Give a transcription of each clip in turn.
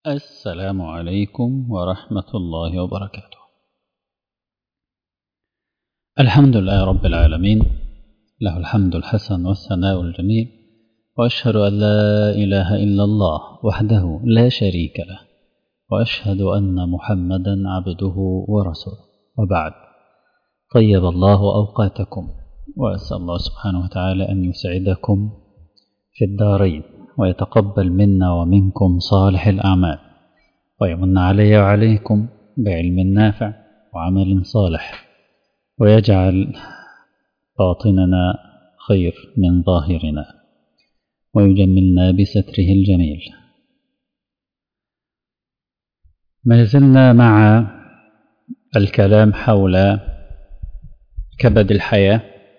السلام عليكم ورحمة الله وبركاته الحمد لله رب العالمين له الحمد الحسن والثناء الجميل وأشهد أن لا إله إلا الله وحده لا شريك له وأشهد أن محمدا عبده ورسوله وبعد طيب الله أوقاتكم وأسأل الله سبحانه وتعالى أن يسعدكم في الدارين ويتقبل منا ومنكم صالح الأعمال ويمن علي وعليكم بعلم نافع وعمل صالح ويجعل باطننا خير من ظاهرنا ويجملنا بستره الجميل ما زلنا مع الكلام حول كبد الحياة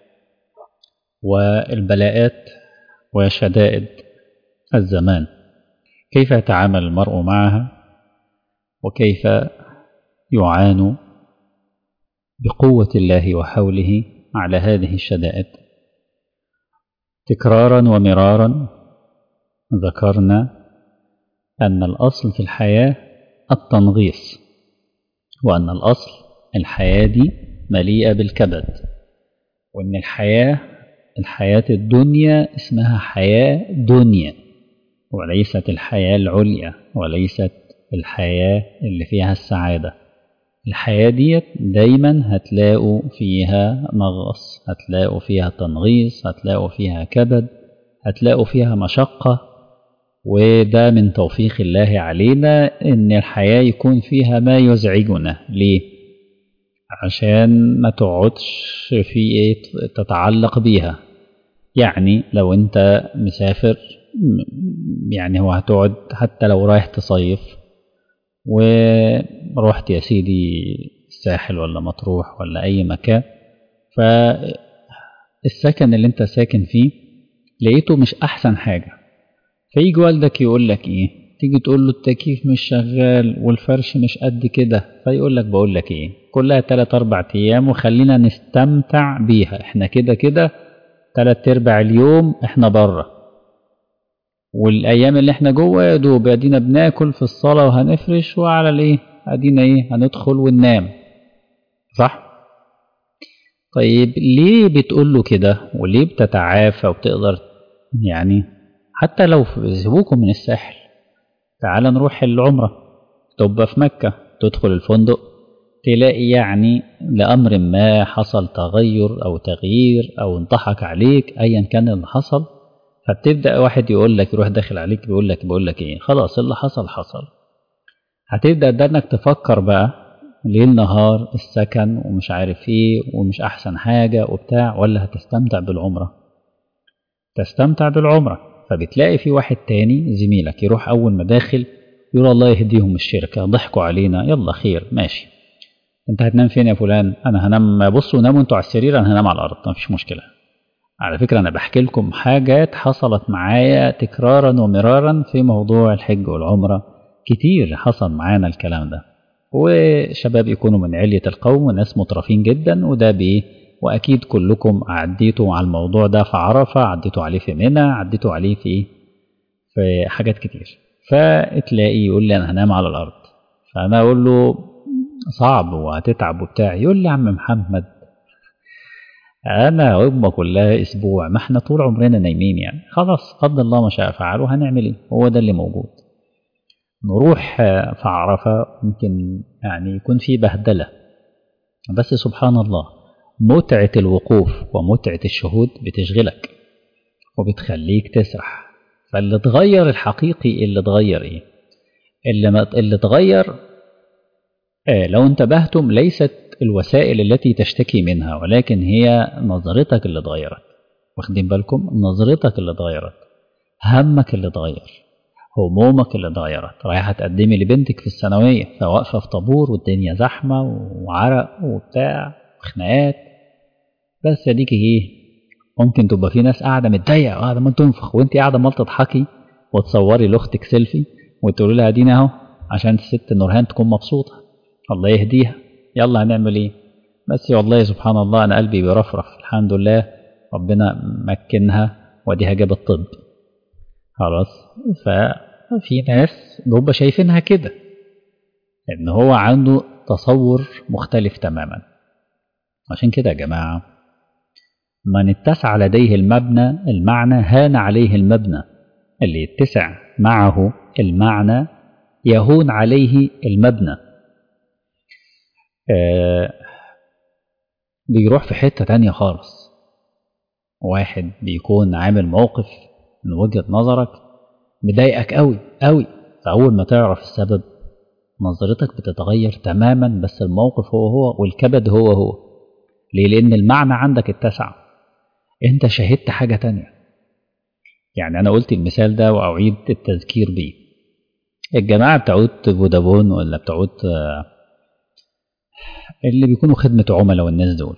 والبلاءات وشدائد الزمان كيف يتعامل المرء معها وكيف يعان بقوة الله وحوله على هذه الشدائد تكرارا ومرارا ذكرنا أن الأصل في الحياة التنغيص وأن الأصل الحياة دي مليئة بالكبد وأن الحياة الحياة الدنيا اسمها حياة دنيا وليست الحياة العليا وليست الحياة اللي فيها السعادة الحياة ديت دايما هتلاقوا فيها مغص هتلاقوا فيها تنغيص هتلاقوا فيها كبد هتلاقوا فيها مشقة وده من توفيق الله علينا ان الحياة يكون فيها ما يزعجنا ليه عشان ما تقعدش في ايه تتعلق بيها يعني لو انت مسافر يعني هو هتقعد حتى لو رايح تصيف ورحت يا سيدي الساحل ولا مطروح ولا اي مكان فالسكن اللي انت ساكن فيه لقيته مش احسن حاجة فيجي والدك يقول لك ايه تيجي تقول له التكييف مش شغال والفرش مش قد كده فيقول لك بقول لك ايه كلها 3 4 ايام وخلينا نستمتع بيها احنا كده كده تلات ارباع اليوم احنا بره والايام اللي احنا جوه يا دوب ادينا بناكل في الصلاه وهنفرش وعلى الايه ادينا ايه هندخل وننام صح طيب ليه بتقول له كده وليه بتتعافى وبتقدر يعني حتى لو سيبوكم من الساحل تعال نروح العمره تبقى في مكه تدخل الفندق تلاقي يعني لأمر ما حصل تغير أو تغيير أو انضحك عليك أيا كان اللي حصل فبتبدأ واحد يقول لك يروح داخل عليك بيقول لك بيقول لك إيه خلاص اللي حصل حصل هتبدأ ده إنك تفكر بقى ليل نهار السكن ومش عارف إيه ومش أحسن حاجة وبتاع ولا هتستمتع بالعمرة تستمتع بالعمرة فبتلاقي في واحد تاني زميلك يروح أول ما داخل يقول الله يهديهم الشركة ضحكوا علينا يلا خير ماشي انت هتنام فين يا فلان انا هنام بصوا ناموا انتوا على السرير انا هنام على الارض مفيش مشكله على فكره انا بحكي لكم حاجات حصلت معايا تكرارا ومرارا في موضوع الحج والعمره كتير حصل معانا الكلام ده وشباب يكونوا من علية القوم وناس مترفين جدا وده بايه واكيد كلكم عديتوا على الموضوع ده في عرفه عديتوا عليه في منى عديتوا عليه في في حاجات كتير فتلاقي يقول لي انا هنام على الارض فانا اقول له صعب وهتتعب وبتاع يقول لي يا عم محمد انا امه كلها اسبوع ما احنا طول عمرنا نايمين يعني خلاص قدر الله ما شاء فعل وهنعمل ايه هو ده اللي موجود نروح في عرفه ممكن يعني يكون في بهدله بس سبحان الله متعه الوقوف ومتعه الشهود بتشغلك وبتخليك تسرح فاللي اتغير الحقيقي اللي اتغير ايه اللي ما اللي اتغير آه لو انتبهتم ليست الوسائل التي تشتكي منها ولكن هي نظرتك اللي اتغيرت واخدين بالكم نظرتك اللي اتغيرت همك اللي اتغير همومك اللي اتغيرت رايحه تقدمي لبنتك في الثانويه فواقفه في طابور والدنيا زحمه وعرق وبتاع وخناقات بس اديكي ايه ممكن تبقى في ناس قاعده متضايقه قاعده ما تنفخ وانت قاعده ما تضحكي وتصوري لاختك سيلفي وتقولي لها دينا اهو عشان الست نورهان تكون مبسوطه الله يهديها يلا هنعمل ايه بس والله سبحان الله انا قلبي بيرفرف الحمد لله ربنا مكنها وديها جابت طب خلاص ف في ناس هم شايفينها كده ان هو عنده تصور مختلف تماما عشان كده يا جماعة من اتسع لديه المبنى المعنى هان عليه المبنى اللي يتسع معه المعنى يهون عليه المبنى آه بيروح في حتة تانية خالص واحد بيكون عامل موقف من وجهة نظرك مضايقك قوي قوي فأول ما تعرف السبب نظرتك بتتغير تماما بس الموقف هو هو والكبد هو هو ليه لأن المعنى عندك اتسع انت شهدت حاجة تانية يعني أنا قلت المثال ده وأعيد التذكير بيه الجماعة بتعود فودافون ولا بتعود اللي بيكونوا خدمة عملاء والناس دول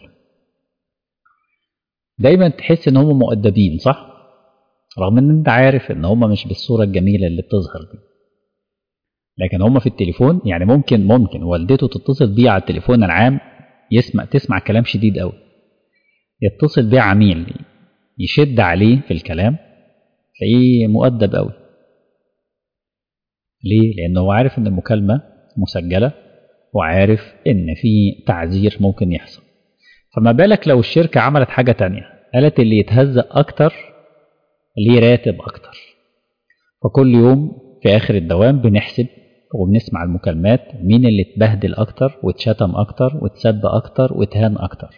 دايما تحس ان هم مؤدبين صح رغم ان انت عارف ان هم مش بالصورة الجميلة اللي بتظهر دي لكن هم في التليفون يعني ممكن ممكن والدته تتصل بيه على التليفون العام يسمع تسمع كلام شديد قوي يتصل بيه عميل يشد عليه في الكلام تلاقيه مؤدب قوي ليه لانه هو عارف ان المكالمة مسجلة وعارف ان في تعذير ممكن يحصل فما بالك لو الشركة عملت حاجة تانية قالت اللي يتهزأ أكتر ليه راتب أكتر فكل يوم في آخر الدوام بنحسب وبنسمع المكالمات مين اللي اتبهدل أكتر واتشتم أكتر واتسب أكتر واتهان أكتر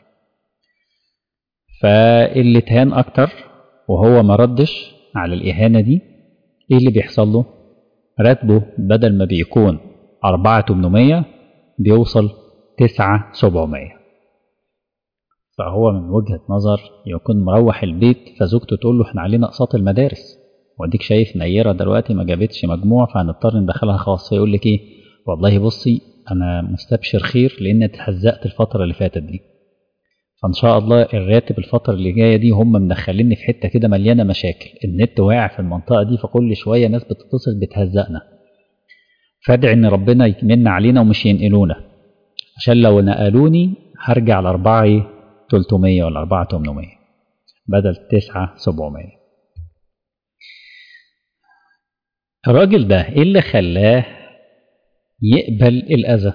فاللي اتهان أكتر وهو ما ردش على الإهانة دي إيه اللي بيحصل له؟ راتبه بدل ما بيكون أربعة تمنمية بيوصل تسعة سبعمية فهو من وجهة نظر يكون مروح البيت فزوجته تقول له احنا علينا اقساط المدارس واديك شايف نيرة دلوقتي ما جابتش مجموع فهنضطر ندخلها خاص فيقول لك ايه والله بصي انا مستبشر خير لان اتهزقت الفترة اللي فاتت دي فان شاء الله الراتب الفترة اللي جاية دي هم مدخليني في حتة كده مليانة مشاكل النت واقع في المنطقة دي فكل شوية ناس بتتصل بتهزقنا فادعي ان ربنا يمن علينا ومش ينقلونا عشان لو نقلوني هرجع لأربعة ايه 300 ولا 4 800 بدل 9 700 الراجل ده ايه اللي خلاه يقبل الأذى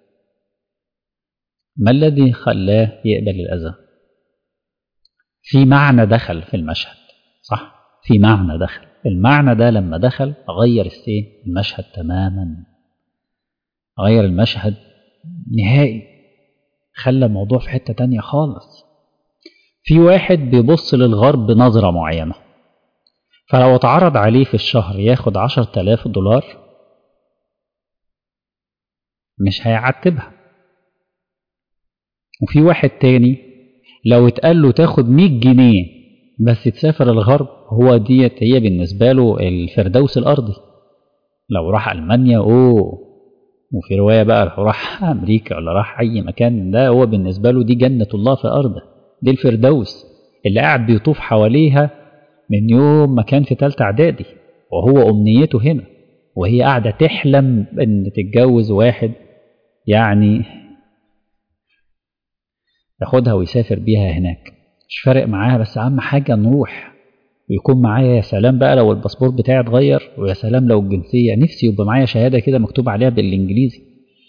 ما الذي خلاه يقبل الأذى في معنى دخل في المشهد صح في معنى دخل المعنى ده لما دخل غير السين المشهد تماما غير المشهد نهائي خلى الموضوع في حتة تانية خالص في واحد بيبص للغرب بنظرة معينة فلو اتعرض عليه في الشهر ياخد عشر تلاف دولار مش هيعتبها وفي واحد تاني لو اتقال له تاخد مية جنيه بس تسافر الغرب هو ديت هي بالنسبة له الفردوس الأرضي لو راح ألمانيا أوه وفي رواية بقى لو راح أمريكا ولا راح أي مكان ده هو بالنسبة له دي جنة الله في أرضه دي الفردوس اللي قاعد بيطوف حواليها من يوم ما كان في تالتة إعدادي وهو أمنيته هنا وهي قاعدة تحلم إن تتجوز واحد يعني ياخدها ويسافر بيها هناك مش فارق معاها بس أهم حاجة نروح ويكون معايا يا سلام بقى لو الباسبور بتاعي اتغير ويا سلام لو الجنسية نفسي يبقى معايا شهادة كده مكتوب عليها بالإنجليزي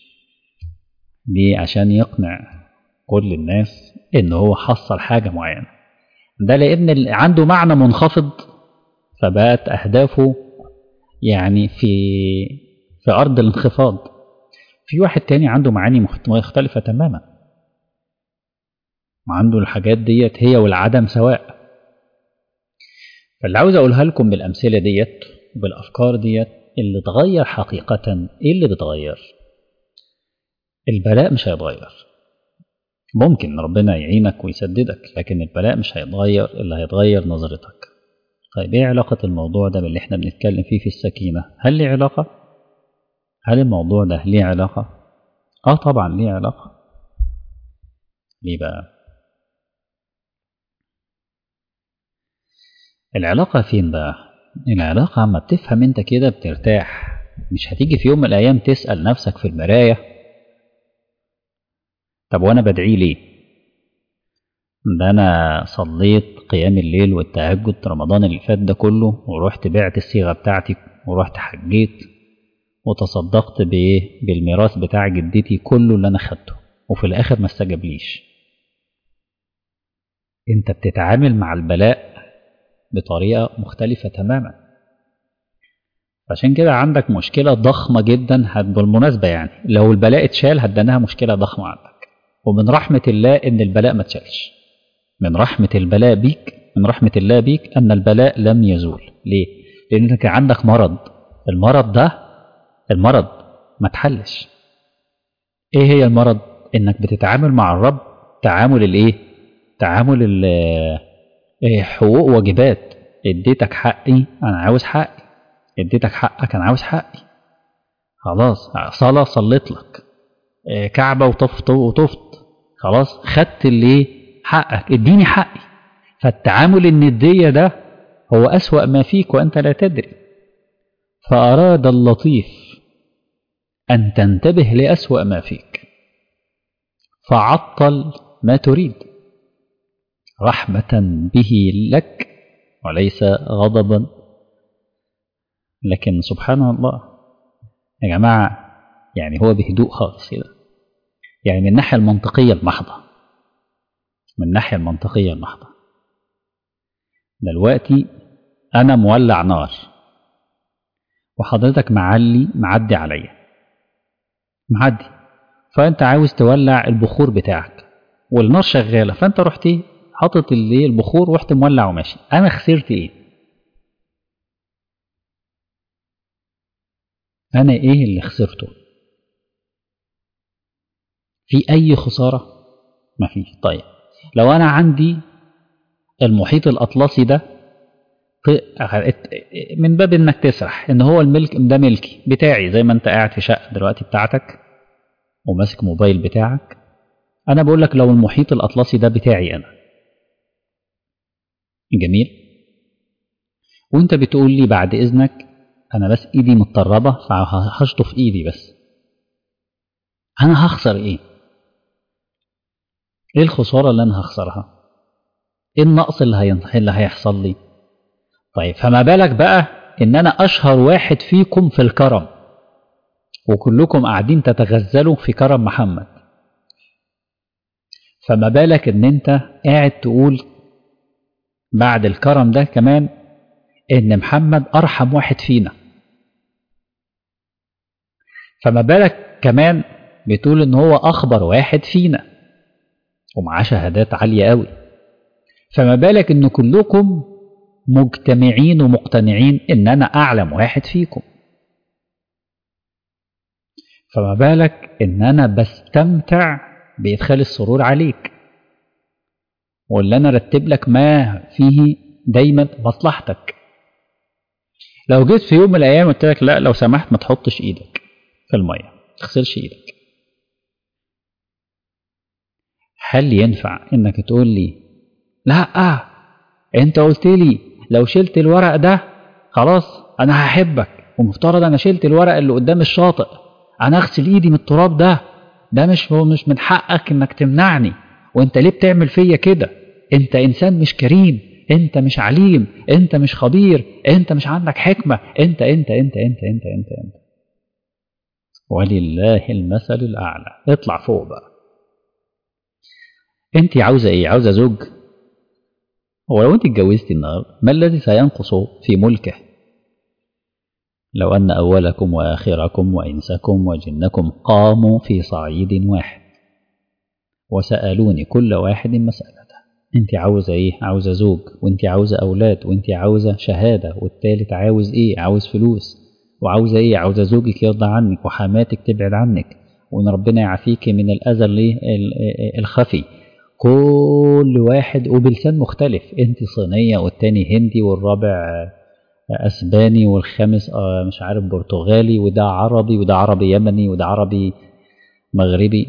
دي عشان يقنع كل الناس إن هو حصل حاجة معينة ده لأن عنده معنى منخفض فبقت أهدافه يعني في في أرض الانخفاض في واحد تاني عنده معاني مختلفة تماما وعنده الحاجات ديت هي والعدم سواء فاللي عاوز اقولها لكم بالامثله ديت وبالافكار ديت اللي اتغير حقيقه ايه اللي بيتغير البلاء مش هيتغير ممكن ربنا يعينك ويسددك لكن البلاء مش هيتغير اللي هيتغير نظرتك طيب ايه علاقة الموضوع ده باللي احنا بنتكلم فيه في السكينة هل ليه علاقة هل الموضوع ده ليه علاقة اه طبعا ليه علاقة ليه بقى العلاقة فين بقى العلاقة اما بتفهم انت كده بترتاح مش هتيجي في يوم من الايام تسأل نفسك في المراية طب وانا بدعي ليه ده انا صليت قيام الليل والتهجد رمضان اللي فات ده كله ورحت بعت الصيغة بتاعتي ورحت حجيت وتصدقت بايه بالميراث بتاع جدتي كله اللي انا خدته وفي الاخر ما استجابليش انت بتتعامل مع البلاء بطريقه مختلفه تماما عشان كده عندك مشكله ضخمه جدا بالمناسبه يعني لو البلاء اتشال هتدناها مشكله ضخمه عندك ومن رحمه الله ان البلاء ما اتشالش من رحمه البلاء بيك من رحمه الله بيك ان البلاء لم يزول ليه لانك عندك مرض المرض ده المرض ما تحلش ايه هي المرض انك بتتعامل مع الرب تعامل الايه تعامل ال إيه حقوق واجبات اديتك حقي انا عاوز حقي اديتك حقك انا عاوز حقي خلاص صلاة صليت لك إيه كعبة وطفت وطفت خلاص خدت اللي حقك اديني حقي فالتعامل الندية ده هو أسوأ ما فيك وأنت لا تدري فأراد اللطيف أن تنتبه لأسوأ ما فيك فعطل ما تريد رحمة به لك وليس غضبا لكن سبحان الله يا جماعة يعني هو بهدوء خالص كده يعني من الناحية المنطقية المحضة من الناحية المنطقية المحضة دلوقتي أنا مولع نار وحضرتك معلي معدي عليا معدي فأنت عاوز تولع البخور بتاعك والنار شغالة فأنت رحت حاطط اللي البخور ورحت مولع وماشي أنا خسرت إيه؟ أنا إيه اللي خسرته؟ في أي خسارة؟ مفيش طيب لو أنا عندي المحيط الأطلسي ده من باب انك تسرح ان هو الملك ده ملكي بتاعي زي ما انت قاعد في شقه دلوقتي بتاعتك وماسك موبايل بتاعك انا بقول لك لو المحيط الاطلسي ده بتاعي انا جميل وانت بتقول لي بعد اذنك انا بس ايدي متطربه فهشطف ايدي بس انا هخسر ايه ايه الخساره اللي انا هخسرها ايه النقص اللي, هي... اللي هيحصل لي طيب فما بالك بقى ان انا اشهر واحد فيكم في الكرم وكلكم قاعدين تتغزلوا في كرم محمد فما بالك ان انت قاعد تقول بعد الكرم ده كمان ان محمد ارحم واحد فينا فما بالك كمان بتقول ان هو اخبر واحد فينا ومعاه شهادات عاليه قوي فما بالك ان كلكم مجتمعين ومقتنعين ان انا اعلم واحد فيكم فما بالك ان انا بستمتع بادخال السرور عليك واللي انا رتب لك ما فيه دايما مصلحتك لو جيت في يوم من الايام قلت لك لا لو سمحت ما تحطش ايدك في الميه ما تغسلش ايدك هل ينفع انك تقول لي لا آه انت قلت لي لو شلت الورق ده خلاص انا هحبك ومفترض انا شلت الورق اللي قدام الشاطئ انا اغسل ايدي من التراب ده ده مش هو مش من حقك انك تمنعني وانت ليه بتعمل فيا كده انت انسان مش كريم انت مش عليم انت مش خبير انت مش عندك حكمة انت انت انت انت انت انت, انت. ولله المثل الاعلى اطلع فوق بقى انت عاوزه ايه عاوزه زوج هو لو انت اتجوزتي النهارده ما الذي سينقص في ملكه لو ان اولكم واخركم وانسكم وجنكم قاموا في صعيد واحد وسالوني كل واحد مسالته انت عاوزه ايه عاوزه زوج وانت عاوزه اولاد وانت عاوزه شهاده والتالت عاوز ايه عاوز فلوس وعاوزه ايه عاوزه زوجك يرضى عنك وحماتك تبعد عنك وان ربنا يعافيك من الاذى الخفي كل واحد وبلسان مختلف انت صينيه والتاني هندي والرابع اسباني والخامس مش عارف برتغالي وده عربي وده عربي يمني وده عربي مغربي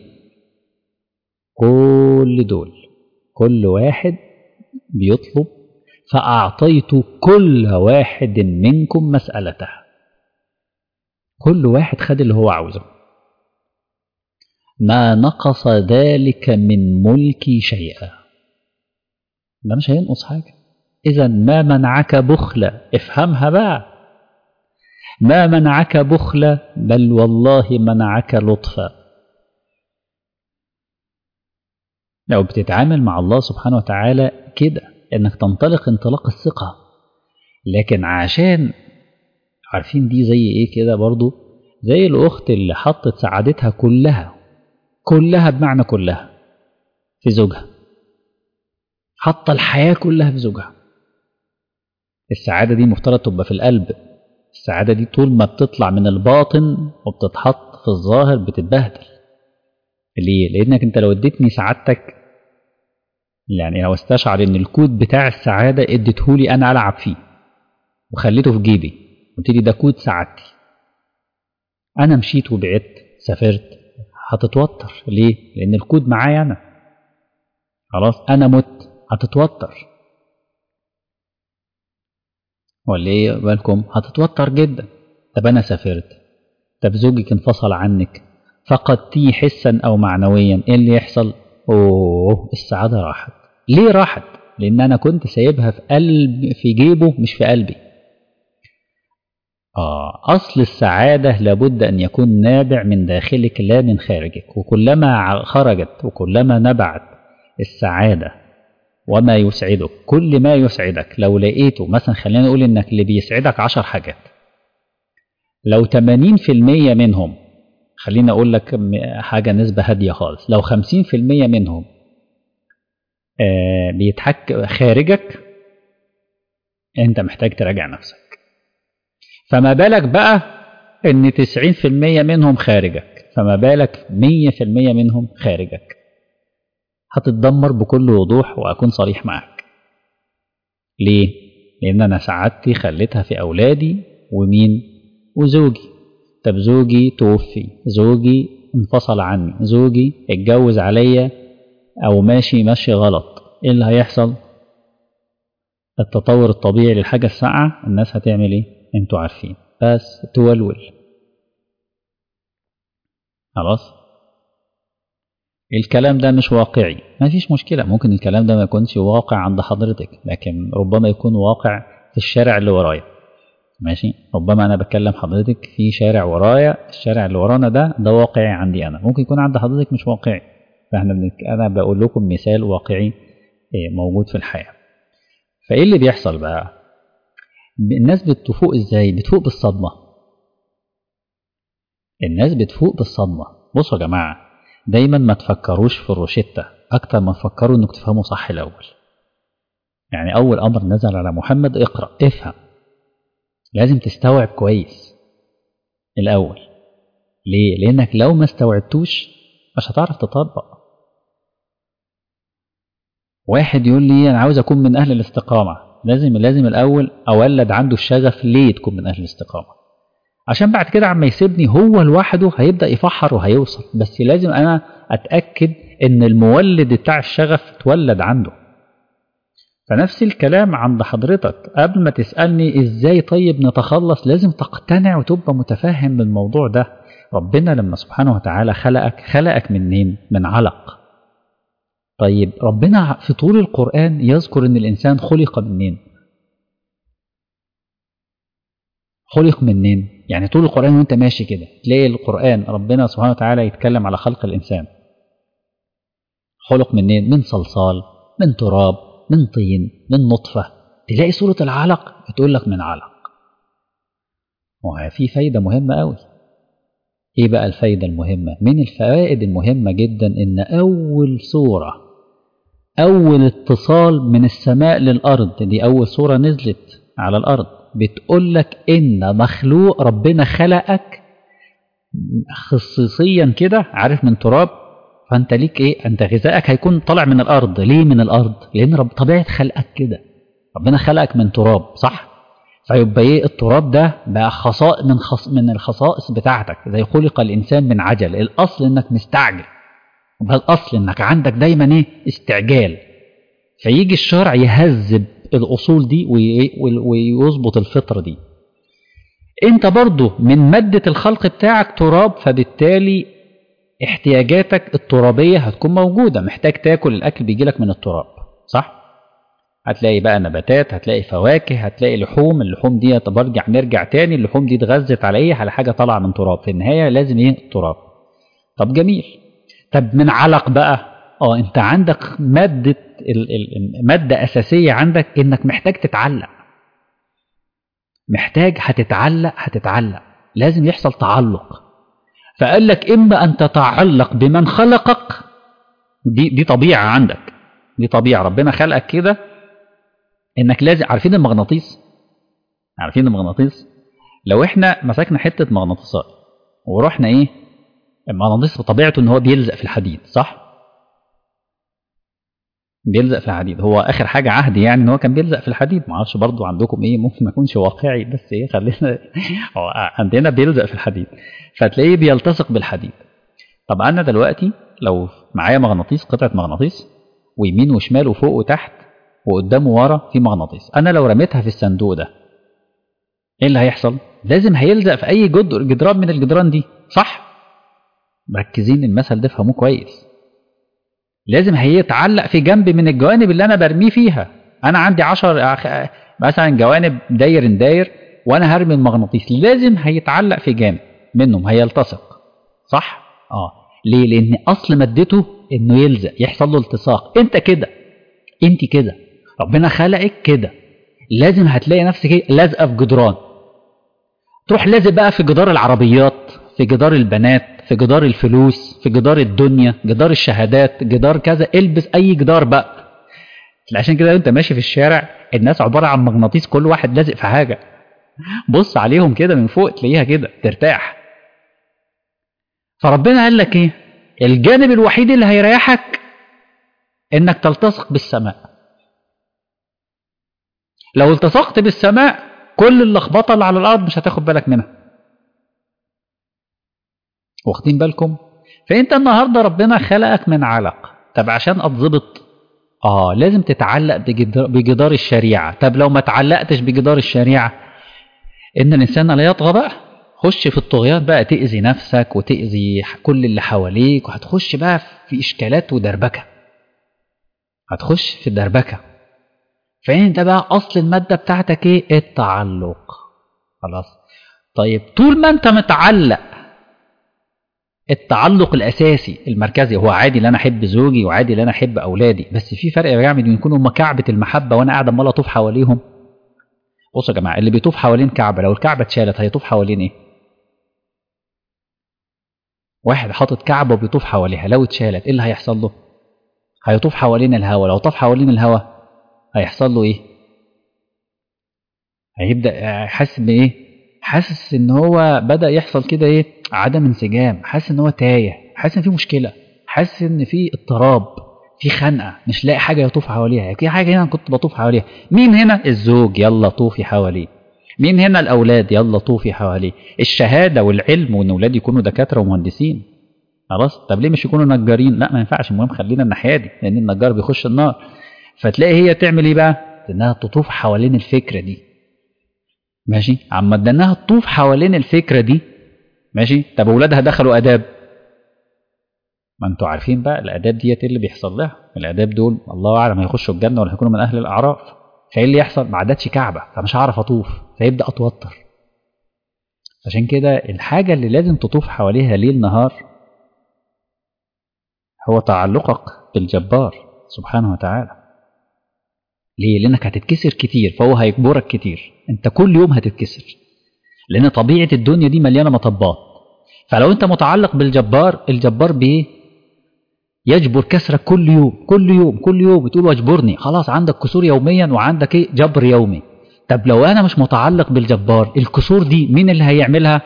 كل دول كل واحد بيطلب فأعطيت كل واحد منكم مسألته كل واحد خد اللي هو عاوزه ما نقص ذلك من ملكي شيئا ده مش هينقص حاجة إذا ما منعك بخلة افهمها بقى ما منعك بخلا بل والله منعك لطفا لو بتتعامل مع الله سبحانه وتعالى كده انك تنطلق انطلاق الثقة لكن عشان عارفين دي زي ايه كده برضو زي الاخت اللي حطت سعادتها كلها كلها بمعنى كلها في زوجها حاطه الحياة كلها في زوجها السعادة دي مفترض تبقى في القلب السعادة دي طول ما بتطلع من الباطن وبتتحط في الظاهر بتتبهدل ليه؟ لأنك أنت لو اديتني سعادتك يعني لو استشعر إن الكود بتاع السعادة اديتهولي أنا ألعب فيه وخليته في جيبي قلت لي ده كود سعادتي أنا مشيت وبعدت سافرت هتتوتر ليه؟ لأن الكود معايا أنا خلاص أنا مت هتتوتر ولا ايه بالكم هتتوتر جدا طب انا سافرت طب زوجك انفصل عنك فقدتيه حسا او معنويا ايه اللي يحصل اوه السعاده راحت ليه راحت لان انا كنت سايبها في قلب في جيبه مش في قلبي آه أصل السعادة لابد أن يكون نابع من داخلك لا من خارجك وكلما خرجت وكلما نبعت السعادة وما يسعدك كل ما يسعدك لو لقيته مثلا خلينا نقول انك اللي بيسعدك عشر حاجات لو 80% منهم خلينا اقول لك حاجة نسبة هادية خالص لو 50% منهم آه بيتحك خارجك انت محتاج تراجع نفسك فما بالك بقى ان 90% منهم خارجك فما بالك 100% منهم خارجك هتتدمر بكل وضوح وأكون صريح معك ليه؟ لأن أنا سعادتي خليتها في أولادي ومين؟ وزوجي طب زوجي توفي زوجي انفصل عني زوجي اتجوز عليا أو ماشي ماشي غلط إيه اللي هيحصل؟ التطور الطبيعي للحاجة الساعة الناس هتعمل إيه؟ أنتوا عارفين بس تولول خلاص؟ الكلام ده مش واقعي ما فيش مشكلة ممكن الكلام ده ما يكونش واقع عند حضرتك لكن ربما يكون واقع في الشارع اللي ورايا ماشي ربما أنا بتكلم حضرتك في شارع ورايا الشارع اللي ورانا ده ده واقعي عندي أنا ممكن يكون عند حضرتك مش واقعي فاحنا بنك... أنا بقول لكم مثال واقعي موجود في الحياة فإيه اللي بيحصل بقى الناس بتفوق إزاي بتفوق بالصدمة الناس بتفوق بالصدمة بصوا يا جماعة دايما ما تفكروش في الروشتة أكتر ما تفكروا إنك تفهموا صح الأول يعني أول أمر نزل على محمد اقرأ افهم لازم تستوعب كويس الأول ليه؟ لأنك لو ما استوعبتوش مش هتعرف تطبق واحد يقول لي أنا عاوز أكون من أهل الاستقامة لازم لازم الأول أولد عنده الشغف ليه تكون من أهل الاستقامة عشان بعد كده عما يسيبني هو لوحده هيبدأ يفحر وهيوصل بس لازم أنا أتأكد إن المولد بتاع الشغف اتولد عنده فنفس الكلام عند حضرتك قبل ما تسألني إزاي طيب نتخلص لازم تقتنع وتبقى متفهم بالموضوع ده ربنا لما سبحانه وتعالى خلقك خلقك منين من علق طيب ربنا في طول القرآن يذكر إن الإنسان خلق منين خلق منين يعني طول القرآن وانت ماشي كده تلاقي القرآن ربنا سبحانه وتعالى يتكلم على خلق الإنسان خلق منين من صلصال من تراب من طين من نطفة تلاقي سورة العلق بتقول لك من علق وفي فايدة مهمة قوي ايه بقى الفايدة المهمة من الفوائد المهمة جدا ان اول سورة اول اتصال من السماء للارض دي اول سورة نزلت على الارض بتقول لك ان مخلوق ربنا خلقك خصيصيا كده عارف من تراب فانت ليك ايه انت غذائك هيكون طالع من الارض ليه من الارض لان رب طبيعه خلقك كده ربنا خلقك من تراب صح فيبقى ايه التراب ده بقى خصائص من خص من الخصائص بتاعتك زي خلق الانسان من عجل الاصل انك مستعجل يبقى الاصل انك عندك دايما ايه استعجال فيجي الشرع يهذب الاصول دي ويظبط الفطره دي انت برضو من ماده الخلق بتاعك تراب فبالتالي احتياجاتك الترابيه هتكون موجوده محتاج تاكل الاكل بيجي لك من التراب صح هتلاقي بقى نباتات هتلاقي فواكه هتلاقي لحوم اللحوم دي برجع نرجع تاني اللحوم دي اتغذت على ايه على حاجه طالعه من تراب في النهايه لازم ايه تراب طب جميل طب من علق بقى اه انت عندك ماده ال ال ماده اساسيه عندك انك محتاج تتعلق محتاج هتتعلق هتتعلق لازم يحصل تعلق فقال لك اما ان تتعلق بمن خلقك دي دي طبيعه عندك دي طبيعه ربنا خلقك كده انك لازم عارفين المغناطيس عارفين المغناطيس لو احنا مسكنا حته مغناطيسات ورحنا ايه المغناطيس بطبيعته ان هو بيلزق في الحديد صح بيلزق في الحديد هو اخر حاجه عهد يعني ان هو كان بيلزق في الحديد ما اعرفش برضه عندكم ايه ممكن ما يكونش واقعي بس ايه خلينا هو عندنا بيلزق في الحديد فتلاقيه بيلتصق بالحديد طب انا دلوقتي لو معايا مغناطيس قطعه مغناطيس ويمين وشمال وفوق وتحت وقدام وورا في مغناطيس انا لو رميتها في الصندوق ده ايه اللي هيحصل لازم هيلزق في اي جدر جدران من الجدران دي صح مركزين المثل ده فهموه كويس لازم هيتعلق في جنب من الجوانب اللي انا برميه فيها انا عندي عشر مثلا جوانب داير داير وانا هرمي المغناطيس لازم هيتعلق في جانب منهم هيلتصق صح اه ليه لان اصل مادته انه يلزق يحصل له التصاق انت كده انت كده ربنا خلقك كده لازم هتلاقي نفسك لازقه في جدران تروح لازق بقى في جدار العربيات في جدار البنات في جدار الفلوس في جدار الدنيا جدار الشهادات جدار كذا البس اي جدار بقى عشان كده انت ماشي في الشارع الناس عباره عن مغناطيس كل واحد لازق في حاجه بص عليهم كده من فوق تلاقيها كده ترتاح فربنا قال لك ايه الجانب الوحيد اللي هيريحك انك تلتصق بالسماء لو التصقت بالسماء كل اللخبطه اللي على الارض مش هتاخد بالك منها واخدين بالكم فانت النهارده ربنا خلقك من علق طب عشان اتظبط اه لازم تتعلق بجدار, بجدار الشريعه طب لو ما تعلقتش بجدار الشريعه ان الانسان لا يطغى بقى خش في الطغيان بقى تاذي نفسك وتاذي كل اللي حواليك وهتخش بقى في اشكالات ودربكه هتخش في الدربكه فانت بقى اصل الماده بتاعتك ايه التعلق خلاص طيب طول ما انت متعلق التعلق الاساسي المركزي هو عادي ان انا احب زوجي وعادي ان انا احب اولادي بس في فرق يا جماعه بين يكونوا هم كعبه المحبه وانا قاعد امال اطوف حواليهم بصوا يا جماعه اللي بيطوف حوالين كعبه لو الكعبه اتشالت هيطوف حوالين ايه واحد حاطط كعبه وبيطوف حواليها لو اتشالت ايه اللي هيحصل له هيطوف حوالين الهواء لو طاف حوالين الهواء هيحصل له ايه هيبدا حاسس بايه حاسس ان هو بدا يحصل كده ايه عدم انسجام حاسس ان هو تايه حاسس ان في مشكله حاسس ان في اضطراب في خنقه مش لاقي حاجه يطوف حواليها في حاجه هنا كنت بطوف حواليها مين هنا الزوج يلا طوفي حواليه مين هنا الاولاد يلا طوفي حواليه الشهاده والعلم وان اولادي يكونوا دكاتره ومهندسين خلاص طب ليه مش يكونوا نجارين لا ما ينفعش المهم خلينا الناحيه دي لان النجار بيخش النار فتلاقي هي تعمل ايه بقى انها تطوف حوالين الفكره دي ماشي عما انها تطوف حوالين الفكره دي ماشي طب اولادها دخلوا اداب ما انتوا عارفين بقى الاداب ديت ايه اللي بيحصل لها الاداب دول الله اعلم هيخشوا الجنه ولا هيكونوا من اهل الاعراف فايه اللي يحصل ما عدتش كعبه فمش هعرف اطوف فيبدا اتوتر عشان كده الحاجه اللي لازم تطوف حواليها ليل نهار هو تعلقك بالجبار سبحانه وتعالى ليه لانك هتتكسر كتير فهو هيجبرك كتير انت كل يوم هتتكسر لان طبيعه الدنيا دي مليانه مطبات فلو انت متعلق بالجبار الجبار بايه يجبر كسرك كل يوم كل يوم كل يوم بتقول واجبرني خلاص عندك كسور يوميا وعندك ايه جبر يومي طب لو انا مش متعلق بالجبار الكسور دي مين اللي هيعملها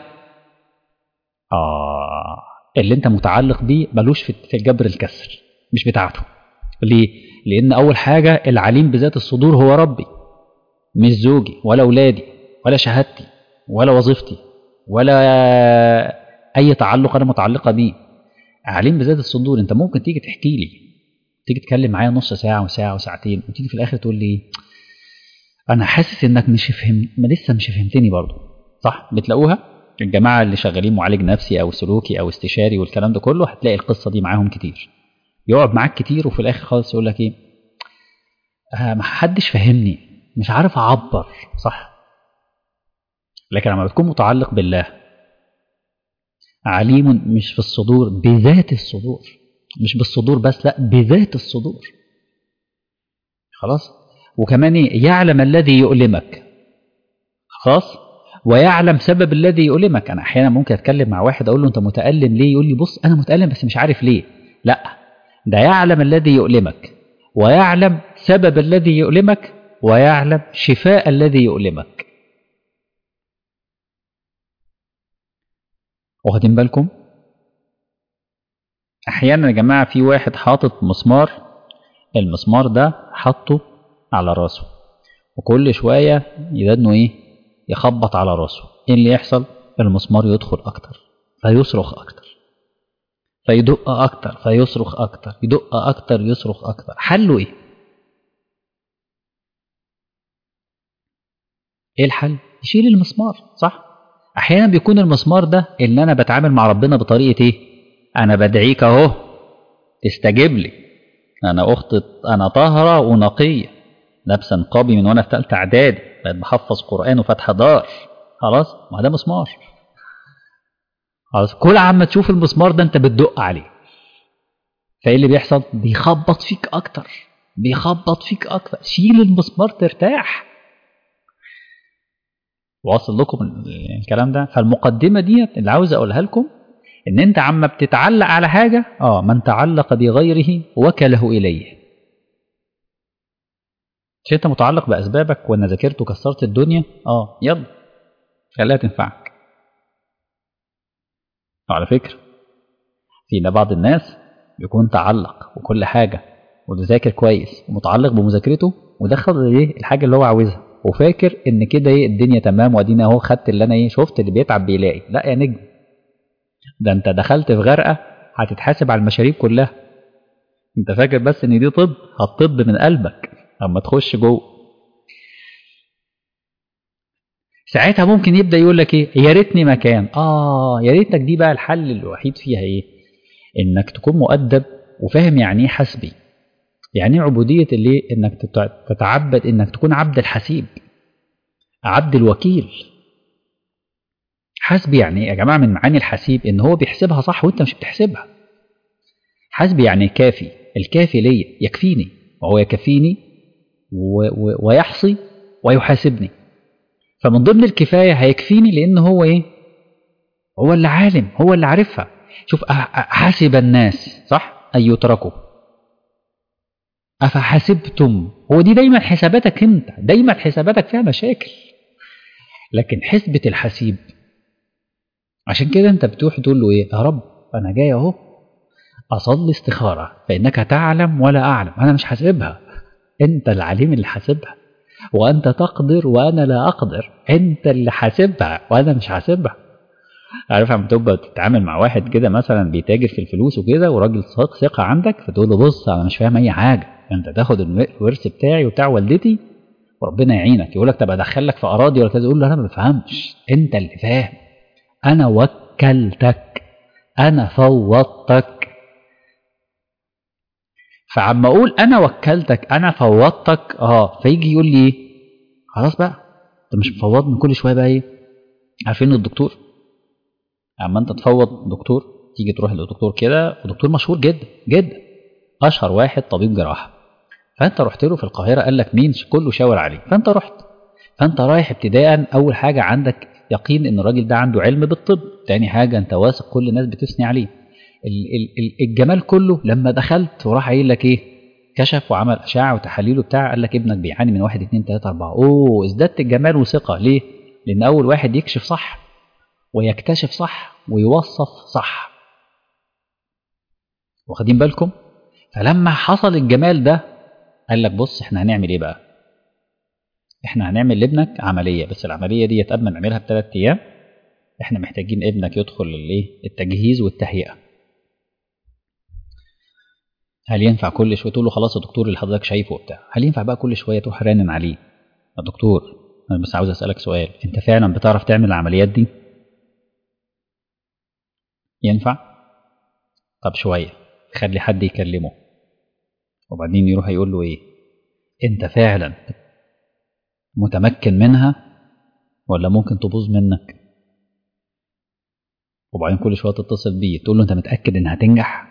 اه اللي انت متعلق بيه ملوش في جبر الكسر مش بتاعته ليه لان اول حاجه العليم بذات الصدور هو ربي مش زوجي ولا اولادي ولا شهادتي ولا وظيفتي ولا اي تعلق انا متعلقه بيه عليم بذات الصدور انت ممكن تيجي تحكي لي تيجي تتكلم معايا نص ساعه وساعه وساعتين وتيجي في الاخر تقول لي انا حاسس انك مش فهم ما لسه مش فهمتني برضه صح بتلاقوها الجماعه اللي شغالين معالج نفسي او سلوكي او استشاري والكلام ده كله هتلاقي القصه دي معاهم كتير يقعد معاك كتير وفي الاخر خالص يقول لك ايه آه ما حدش فهمني مش عارف اعبر صح لكن لما بتكون متعلق بالله عليم مش في الصدور بذات الصدور مش بالصدور بس لا بذات الصدور خلاص وكمان يعلم الذي يؤلمك خلاص ويعلم سبب الذي يؤلمك انا احيانا ممكن اتكلم مع واحد اقول له انت متالم ليه يقول لي بص انا متالم بس مش عارف ليه لا ده يعلم الذي يؤلمك ويعلم سبب الذي يؤلمك ويعلم شفاء الذي يؤلمك واخدين بالكم احيانا يا جماعه في واحد حاطط مسمار المسمار ده حاطه على راسه وكل شويه يدنه ايه يخبط على راسه ايه اللي يحصل المسمار يدخل اكتر فيصرخ اكتر فيدق اكتر فيصرخ اكتر يدق اكتر يصرخ اكتر حله ايه ايه الحل يشيل المسمار صح احيانا بيكون المسمار ده ان انا بتعامل مع ربنا بطريقه ايه انا بدعيك اهو تستجيب لي انا اخت انا طاهره ونقيه لابسه نقابي من وانا في ثالثه اعدادي بقيت بحفظ قران وفاتحه دار خلاص ما ده مسمار خلاص كل عما تشوف المسمار ده انت بتدق عليه فايه اللي بيحصل بيخبط فيك اكتر بيخبط فيك اكتر شيل المسمار ترتاح واصل لكم الكلام ده فالمقدمه ديت اللي عاوز اقولها لكم ان انت عما بتتعلق على حاجه اه من تعلق بغيره وكله اليه مش انت متعلق باسبابك وانا ذاكرت وكسرت الدنيا اه يلا خليها تنفعك وعلى فكره فينا بعض الناس بيكون تعلق وكل حاجه وذاكر كويس ومتعلق بمذاكرته ودخل ايه الحاجه اللي هو عاوزها وفاكر ان كده ايه الدنيا تمام وادينا اهو خدت اللي انا ايه شفت اللي بيتعب بيلاقي لا يا نجم ده انت دخلت في غرقه هتتحاسب على المشاريب كلها انت فاكر بس ان دي طب هتطب من قلبك اما تخش جوه ساعتها ممكن يبدا يقول لك ايه يا ريتني مكان اه يا ريتك دي بقى الحل الوحيد فيها ايه انك تكون مؤدب وفاهم يعني ايه حسبي يعني ايه عبوديه اللي انك تتعبد انك تكون عبد الحسيب عبد الوكيل حسبي يعني ايه يا جماعه من معاني الحسيب ان هو بيحسبها صح وانت مش بتحسبها حسبي يعني كافي الكافي ليا يكفيني وهو يكفيني و و ويحصي ويحاسبني فمن ضمن الكفايه هيكفيني لان هو ايه هو اللي عالم هو اللي عارفها شوف حسب الناس صح ان يتركوا افحسبتم هو دي دايما حساباتك انت دايما حساباتك فيها مشاكل لكن حسبة الحسيب عشان كده انت بتروح تقول له ايه يا رب انا جاي اهو اصلي استخاره فانك تعلم ولا اعلم انا مش حاسبها انت العليم اللي حاسبها وانت تقدر وانا لا اقدر انت اللي حاسبها وانا مش حاسبها عارف لما تبقى تتعامل مع واحد كده مثلا بيتاجر في الفلوس وكده وراجل ثق ثقه عندك فتقول له بص انا مش فاهم اي حاجه انت تاخد الورث بتاعي وبتاع والدتي وربنا يعينك يقول لك طب ادخل لك في اراضي ولا كذا يقول له انا ما بفهمش انت اللي فاهم انا وكلتك انا فوضتك فعما اقول انا وكلتك انا فوضتك اه فيجي يقول لي ايه خلاص بقى انت مش مفوضني كل شويه بقى ايه عارفين الدكتور اما انت تفوض دكتور تيجي تروح لدكتور كده ودكتور مشهور جدا جدا اشهر واحد طبيب جراحه فانت رحت له في القاهره قال لك مين كله شاور عليه فانت رحت فانت رايح ابتداء اول حاجه عندك يقين ان الراجل ده عنده علم بالطب تاني حاجه انت واثق كل الناس بتثني عليه الجمال كله لما دخلت وراح قايل لك ايه كشف وعمل اشعه وتحاليل وبتاع قال لك ابنك بيعاني من واحد اتنين تلاته اربعه اوه ازددت الجمال وثقه ليه؟ لان اول واحد يكشف صح ويكتشف صح ويوصف صح واخدين بالكم؟ فلما حصل الجمال ده قال لك بص احنا هنعمل ايه بقى؟ احنا هنعمل لابنك عمليه بس العمليه دي قبل ما نعملها بثلاث ايام احنا محتاجين ابنك يدخل الايه؟ التجهيز والتهيئه هل ينفع كل شويه تقول له خلاص يا دكتور اللي حضرتك شايفه وبتاع هل ينفع بقى كل شويه تروح رانن عليه يا دكتور انا بس عاوز اسالك سؤال انت فعلا بتعرف تعمل العمليات دي ينفع طب شويه خلي حد يكلمه وبعدين يروح يقول له ايه انت فعلا متمكن منها ولا ممكن تبوظ منك وبعدين كل شويه تتصل بيه تقول له انت متاكد انها هتنجح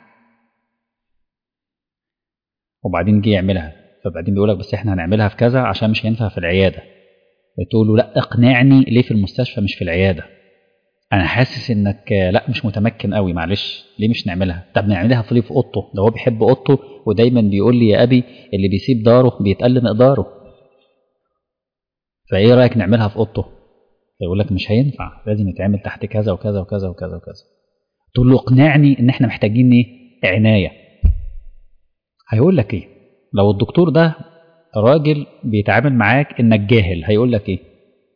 وبعدين جه يعملها فبعدين بيقول لك بس احنا هنعملها في كذا عشان مش هينفع في العياده تقول له لا اقنعني ليه في المستشفى مش في العياده انا حاسس انك لا مش متمكن قوي معلش ليه مش نعملها طب نعملها في في اوضته ده هو بيحب اوضته ودايما بيقول لي يا ابي اللي بيسيب داره بيتقل مقداره فايه رايك نعملها في اوضته يقول لك مش هينفع لازم يتعمل تحت كذا وكذا وكذا وكذا وكذا تقول له اقنعني ان احنا محتاجين ايه عنايه هيقول لك ايه لو الدكتور ده راجل بيتعامل معاك انك جاهل هيقول لك ايه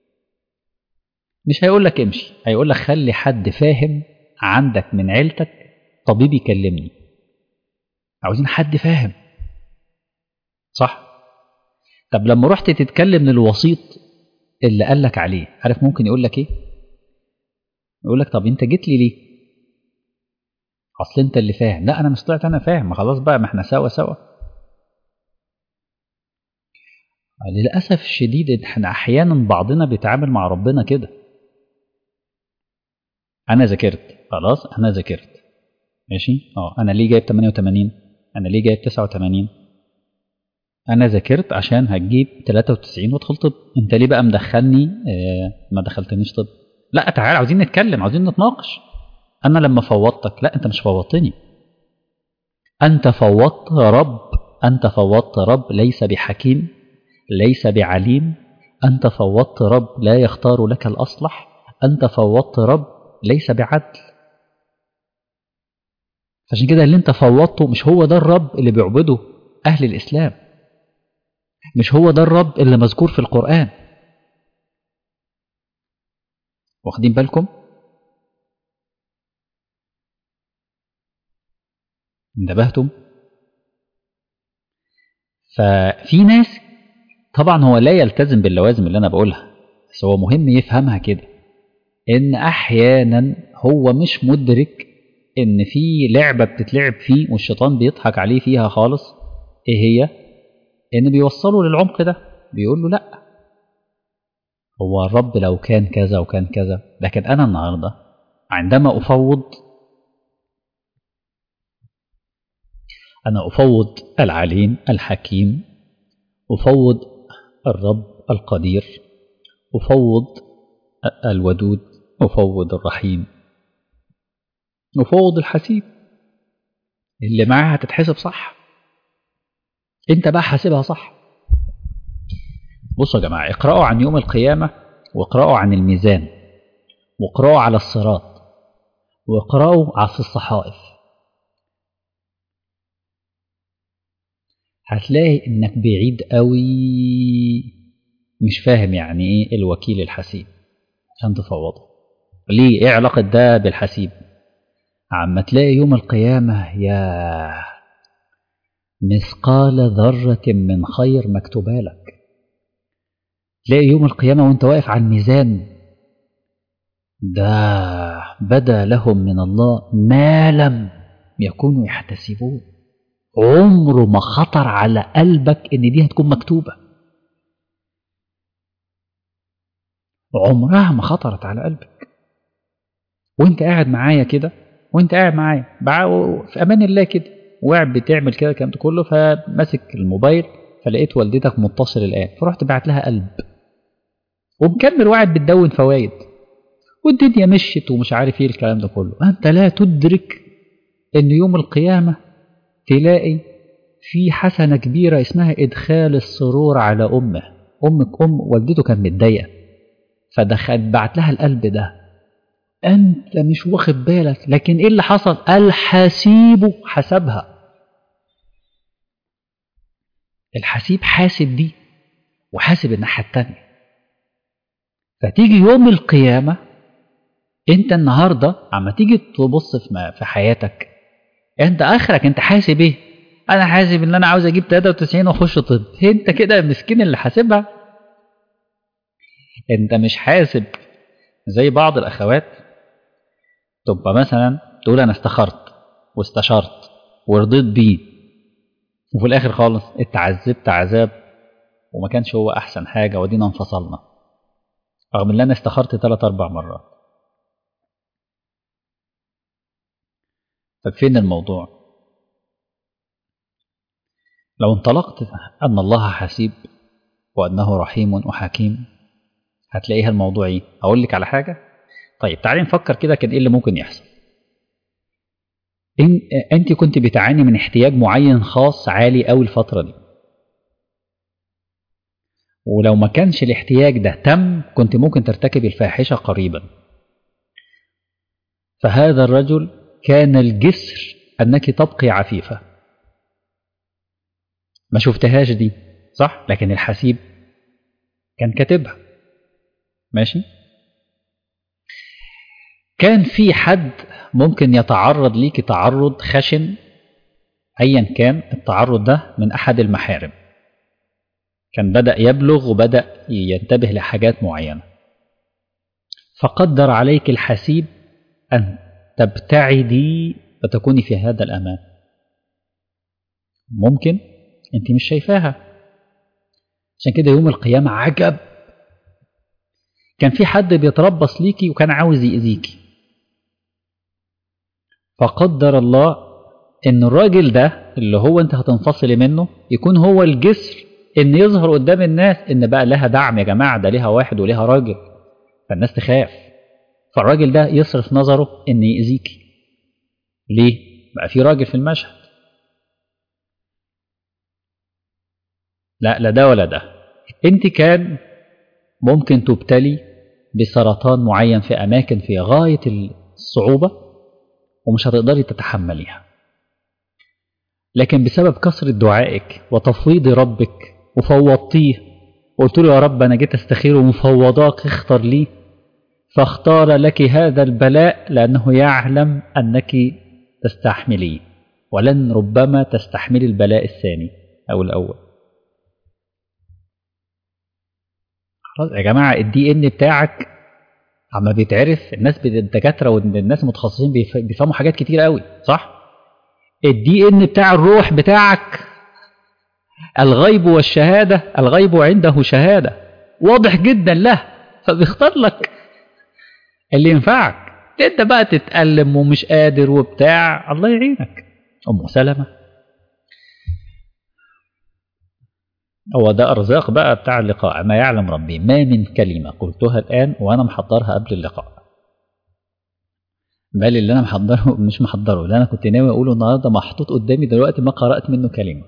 مش هيقول لك امشي هيقول لك خلي حد فاهم عندك من عيلتك طبيب يكلمني عاوزين حد فاهم صح طب لما رحت تتكلم للوسيط اللي قال لك عليه عارف ممكن يقول لك ايه يقول لك طب انت جيت لي ليه اصل انت اللي فاهم لا انا مش طلعت انا فاهم ما خلاص بقى ما احنا سوا سوا للاسف الشديد احنا احيانا بعضنا بيتعامل مع ربنا كده انا ذاكرت خلاص انا ذاكرت ماشي اه انا ليه جايب 88 انا ليه جايب 89 انا ذاكرت عشان هتجيب 93 وادخل طب انت ليه بقى مدخلني آه ما دخلتنيش طب لا تعال عاوزين نتكلم عاوزين نتناقش انا لما فوضتك لا انت مش فوضتني انت فوضت رب انت فوضت رب ليس بحكيم ليس بعليم انت فوضت رب لا يختار لك الاصلح انت فوضت رب ليس بعدل عشان كده اللي انت فوضته مش هو ده الرب اللي بيعبده اهل الاسلام مش هو ده الرب اللي مذكور في القران واخدين بالكم انتبهتم ففي ناس طبعا هو لا يلتزم باللوازم اللي انا بقولها بس هو مهم يفهمها كده ان احيانا هو مش مدرك ان في لعبه بتتلعب فيه والشيطان بيضحك عليه فيها خالص ايه هي ان بيوصله للعمق ده بيقول له لا هو الرب لو كان كذا وكان كذا لكن انا النهارده عندما افوض انا افوض العليم الحكيم افوض الرب القدير افوض الودود افوض الرحيم افوض الحسيب اللي معاها هتتحسب صح انت بقى حاسبها صح بصوا يا جماعه اقرأوا عن يوم القيامه واقرأوا عن الميزان واقرأوا على الصراط واقرأوا على الصحائف هتلاقي انك بعيد قوي مش فاهم يعني ايه الوكيل الحسيب عشان تفوضه ليه ايه علاقة ده بالحسيب عما تلاقي يوم القيامة يا مثقال ذرة من خير مكتوبة لك تلاقي يوم القيامة وانت واقف على الميزان ده بدا لهم من الله ما لم يكونوا يحتسبون عمره ما خطر على قلبك ان دي هتكون مكتوبة عمرها ما خطرت على قلبك وانت قاعد معايا كده وانت قاعد معايا في امان الله كده وقاعد بتعمل كده الكلام ده كله فماسك الموبايل فلقيت والدتك متصل الان فرحت بعت لها قلب ومكمل وقاعد بتدون فوائد والدنيا مشت ومش عارف ايه الكلام ده كله انت لا تدرك ان يوم القيامه تلاقي في حسنة كبيرة اسمها إدخال السرور على أمه أمك أم والدته كانت متضايقة فدخل بعت لها القلب ده أنت مش واخد بالك لكن إيه اللي حصل الحسيب حسبها الحسيب حاسب دي وحاسب الناحية التانية فتيجي يوم القيامة انت النهاردة عما تيجي تبص في حياتك انت اخرك انت حاسب ايه انا حاسب ان انا عاوز اجيب 93 واخش طب انت كده مسكين اللي حاسبها انت مش حاسب زي بعض الاخوات تبقى مثلا تقول انا استخرت واستشرت ورضيت بيه وفي الاخر خالص اتعذبت عذاب وما كانش هو أحسن حاجة ودينا انفصلنا رغم ان انا استخرت ثلاث اربع مرات طب فين الموضوع لو انطلقت ان الله حسيب وانه رحيم وحكيم هتلاقيها الموضوع ايه اقول لك على حاجه طيب تعالي نفكر كده كان ايه اللي ممكن يحصل إن انت كنت بتعاني من احتياج معين خاص عالي قوي الفتره دي ولو ما كانش الاحتياج ده تم كنت ممكن ترتكب الفاحشة قريبا فهذا الرجل كان الجسر أنك تبقي عفيفة ما شفتهاش دي صح لكن الحسيب كان كاتبها ماشي كان في حد ممكن يتعرض ليك تعرض خشن ايا كان التعرض ده من احد المحارم كان بدأ يبلغ وبدأ ينتبه لحاجات معينة فقدر عليك الحسيب أن تبتعدي وتكوني في هذا الأمان ممكن أنت مش شايفاها عشان كده يوم القيامة عجب كان في حد بيتربص ليكي وكان عاوز يأذيكي فقدر الله ان الراجل ده اللي هو انت هتنفصلي منه يكون هو الجسر ان يظهر قدام الناس ان بقى لها دعم يا جماعه ده ليها واحد وليها راجل فالناس تخاف فالراجل ده يصرف نظره ان يأذيكي ليه بقى في راجل في المشهد لا لا ده ولا ده انت كان ممكن تبتلي بسرطان معين في اماكن في غايه الصعوبه ومش هتقدري تتحمليها لكن بسبب كثرة دعائك وتفويض ربك وفوضتيه وقلت له يا رب أنا جيت أستخير ومفوضاك اختر لي فاختار لك هذا البلاء لأنه يعلم أنك تستحمليه ولن ربما تستحملي البلاء الثاني أو الأول خلاص يا جماعة الدي ان بتاعك عما بيتعرف الناس الدكاترة والناس المتخصصين بيفهموا حاجات كتير قوي صح؟ الدي ان بتاع الروح بتاعك الغيب والشهاده الغيب عنده شهاده واضح جدا له فبيختار لك اللي ينفعك انت بقى تتألم ومش قادر وبتاع الله يعينك ام سلمة هو ده ارزاق بقى بتاع اللقاء ما يعلم ربي ما من كلمة قلتها الآن وأنا محضرها قبل اللقاء بل اللي انا محضره مش محضره اللي انا كنت ناوي اقوله النهارده محطوط قدامي دلوقتي ما قرات منه كلمه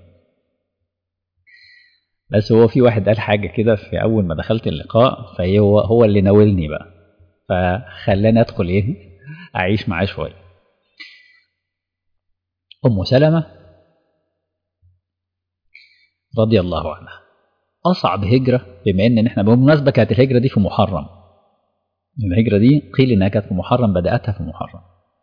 بس هو في واحد قال حاجه كده في اول ما دخلت اللقاء فهو هو اللي ناولني بقى فخلاني ادخل ايه اعيش معاه شويه ام سلمه رضي الله عنها اصعب هجره بما ان احنا بالمناسبه كانت الهجره دي في محرم الهجرة دي قيل إنها كانت في محرم بدأتها في محرم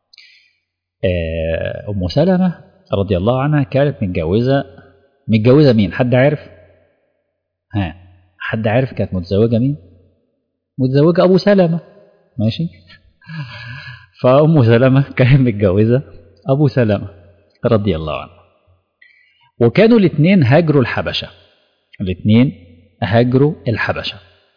أم سلمة رضي الله عنها كانت متجوزة متجوزة مين حد عارف ها حد عارف كانت متزوجة مين متزوجة أبو سلمة ماشي فأم سلمة كانت متجوزة أبو سلمة رضي الله عنه وكانوا الاثنين هاجروا الحبشة الاثنين هاجروا الحبشه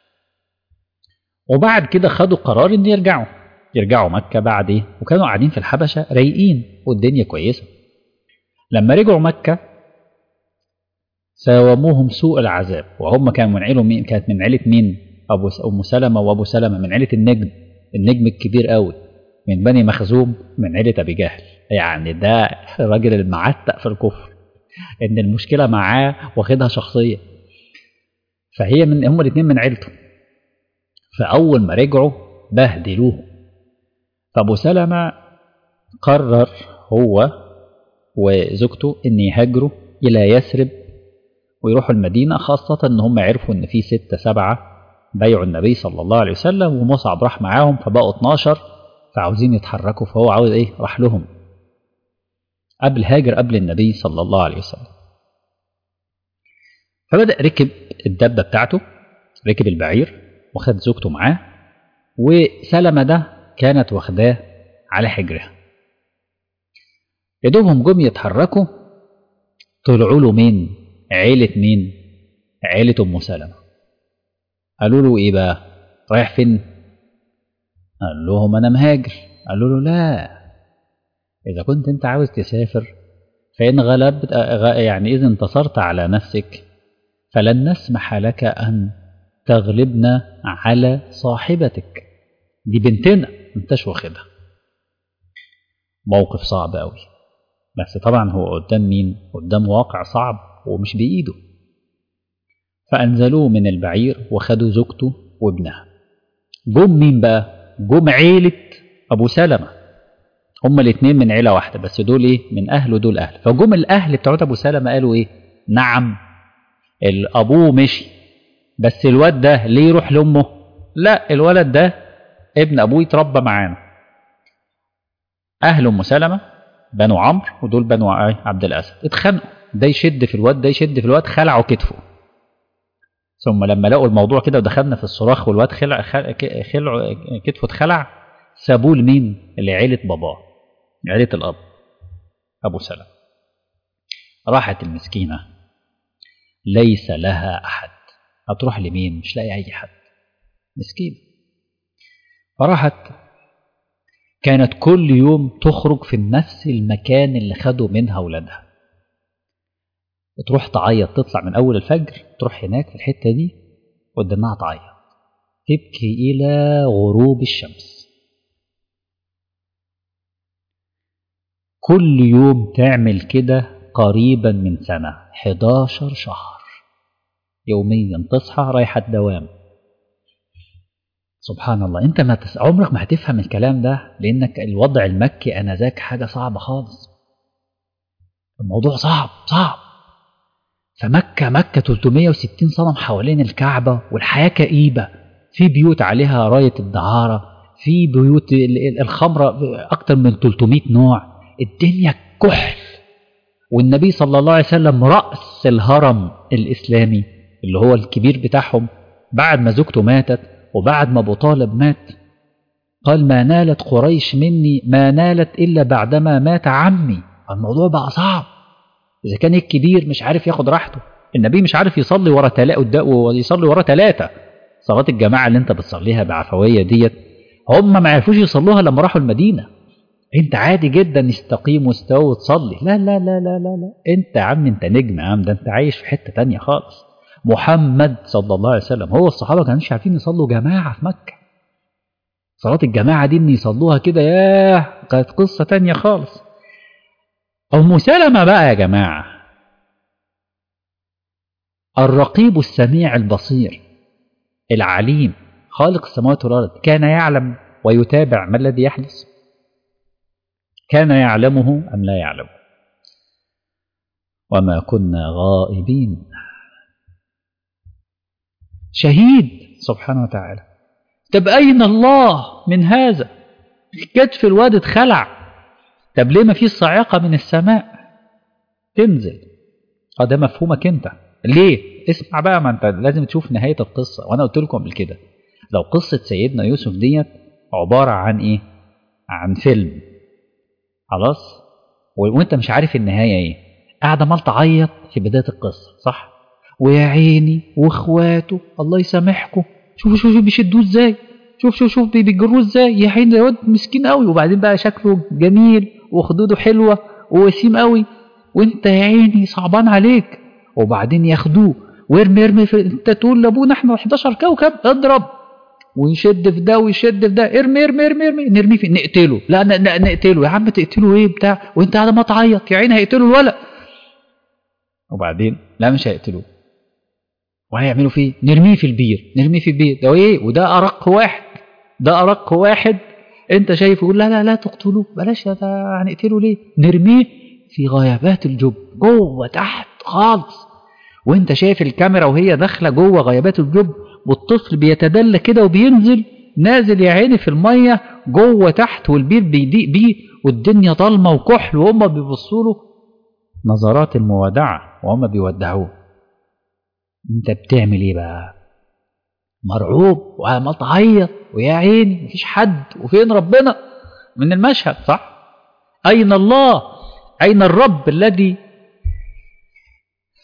وبعد كده خدوا قرار ان يرجعوا يرجعوا مكه بعد ايه وكانوا قاعدين في الحبشه رايقين والدنيا كويسه لما رجعوا مكه ساوموهم سوء العذاب وهم كانوا من عيله مين كانت من عيله مين ابو ام سلمه وابو سلمه من عيله النجم النجم الكبير قوي من بني مخزوم من عيله ابي جهل يعني ده الراجل المعتق في الكفر ان المشكله معاه واخدها شخصيه فهي من هم الاثنين من عيلته فأول ما رجعوا بهدلوه فأبو سلمة قرر هو وزوجته إن يهاجروا إلى يثرب ويروحوا المدينة خاصة إن هم عرفوا إن في ستة سبعة بيعوا النبي صلى الله عليه وسلم ومصعب راح معاهم فبقوا 12 فعاوزين يتحركوا فهو عاوز إيه راح لهم قبل هاجر قبل النبي صلى الله عليه وسلم فبدأ ركب الدبة بتاعته ركب البعير وخد زوجته معاه وسلمة ده كانت واخداه على حجرها يدوبهم جم يتحركوا طلعوا له مين عيلة مين عيلة أم سلمة قالوا له إيه بقى رايح فين قال لهم أنا مهاجر قالوا له لا إذا كنت أنت عاوز تسافر فإن غلبت يعني إذا انتصرت على نفسك فلن نسمح لك أن تغلبنا على صاحبتك دي بنتنا انتش واخدها موقف صعب قوي بس طبعا هو قدام مين قدام واقع صعب ومش بإيده فأنزلوه من البعير وخدوا زوجته وابنها جم مين بقى جم عيلة أبو سلمة هما الاثنين من عيلة واحدة بس دول ايه من أهل ودول أهل فجم الأهل بتوع أبو سلمة قالوا ايه نعم الأبوه مشي بس الواد ده ليه يروح لأمه لا الولد ده ابن أبوه يتربى معانا أهل أم سلمة بنو عمرو ودول بنو عبد الأسد اتخانقوا ده يشد في الواد ده يشد في الواد خلعوا كتفه ثم لما لقوا الموضوع كده ودخلنا في الصراخ والواد خلع خلع كتفه اتخلع سابوه لمين؟ لعيلة باباه عيلة الأب أبو سلمة راحت المسكينة ليس لها أحد هتروح لمين؟ مش لاقي أي حد مسكينة فراحت كانت كل يوم تخرج في نفس المكان اللي خدوا منها ولادها تروح تعيط تطلع من أول الفجر تروح هناك في الحتة دي قدامها تعيط تبكي إلى غروب الشمس كل يوم تعمل كده قريبا من سنة 11 شهر يوميا تصحى رايحة الدوام سبحان الله انت ما تس... عمرك ما هتفهم الكلام ده لانك الوضع المكي انذاك حاجه صعبه خالص الموضوع صعب صعب فمكة مكة 360 صنم حوالين الكعبة والحياة كئيبة في بيوت عليها راية الدعارة في بيوت الخمرة أكتر من 300 نوع الدنيا كحل والنبي صلى الله عليه وسلم رأس الهرم الإسلامي اللي هو الكبير بتاعهم بعد ما زوجته ماتت وبعد ما ابو طالب مات قال ما نالت قريش مني ما نالت الا بعدما مات عمي الموضوع بقى صعب اذا كان الكبير مش عارف ياخد راحته النبي مش عارف يصلي ورا تلاقة ويصلي ورا ثلاثة صلاة الجماعة اللي انت بتصليها بعفوية ديت هم ما عرفوش يصلوها لما راحوا المدينة انت عادي جدا استقيم واستوي وتصلي لا لا لا لا لا لا انت يا عم انت نجم يا عم ده انت عايش في حتة تانية خالص محمد صلى الله عليه وسلم هو الصحابة كانوش عارفين يصلوا جماعة في مكة صلاة الجماعة دي ان يصلوها كده ياه كانت قصة تانية خالص أم سلمة بقى يا جماعة الرقيب السميع البصير العليم خالق السماوات والأرض كان يعلم ويتابع ما الذي يحدث كان يعلمه أم لا يعلمه وما كنا غائبين شهيد سبحانه وتعالى طب أين الله من هذا كتف الواد اتخلع طب ليه ما فيش صاعقة من السماء تنزل اه ده مفهومك انت ليه اسمع بقى ما انت لازم تشوف نهاية القصة وانا قلت لكم قبل كده لو قصة سيدنا يوسف ديت عبارة عن ايه عن فيلم خلاص وانت مش عارف النهاية ايه قاعدة مال تعيط في بداية القصة صح ويا عيني واخواته الله يسامحكم شوفوا شوفوا بيشدوه ازاي شوف شوف شوف بيجروه ازاي يا عيني ده واد مسكين قوي وبعدين بقى شكله جميل وخدوده حلوه ووسيم قوي وانت يا عيني صعبان عليك وبعدين ياخدوه ويرمي يرمي في انت تقول لابونا احنا 11 كوكب اضرب ويشد في ده ويشد في ده ارمي ارمي ارمي ارمي نرميه في نقتله لا نقتله يا عم تقتله ايه بتاع وانت قاعد ما تعيط يا عيني هيقتلوا الولد وبعدين لا مش هيقتلوه وهيعملوا فيه نرميه في البير نرميه في البير ده ايه وده ارق واحد ده ارق واحد انت شايف يقول لا لا لا تقتلوه بلاش ده هنقتله ليه نرميه في غيابات الجب جوه تحت خالص وانت شايف الكاميرا وهي داخله جوه غيابات الجب والطفل بيتدلى كده وبينزل نازل يا عيني في الميه جوه تحت والبير بيضيق بيه والدنيا ضلمه وكحل وهم بيبصوا له نظرات الموادعه وهم بيودعوه انت بتعمل ايه بقى مرعوب وعمال تعيط ويا عيني مفيش حد وفين ربنا من المشهد صح اين الله اين الرب الذي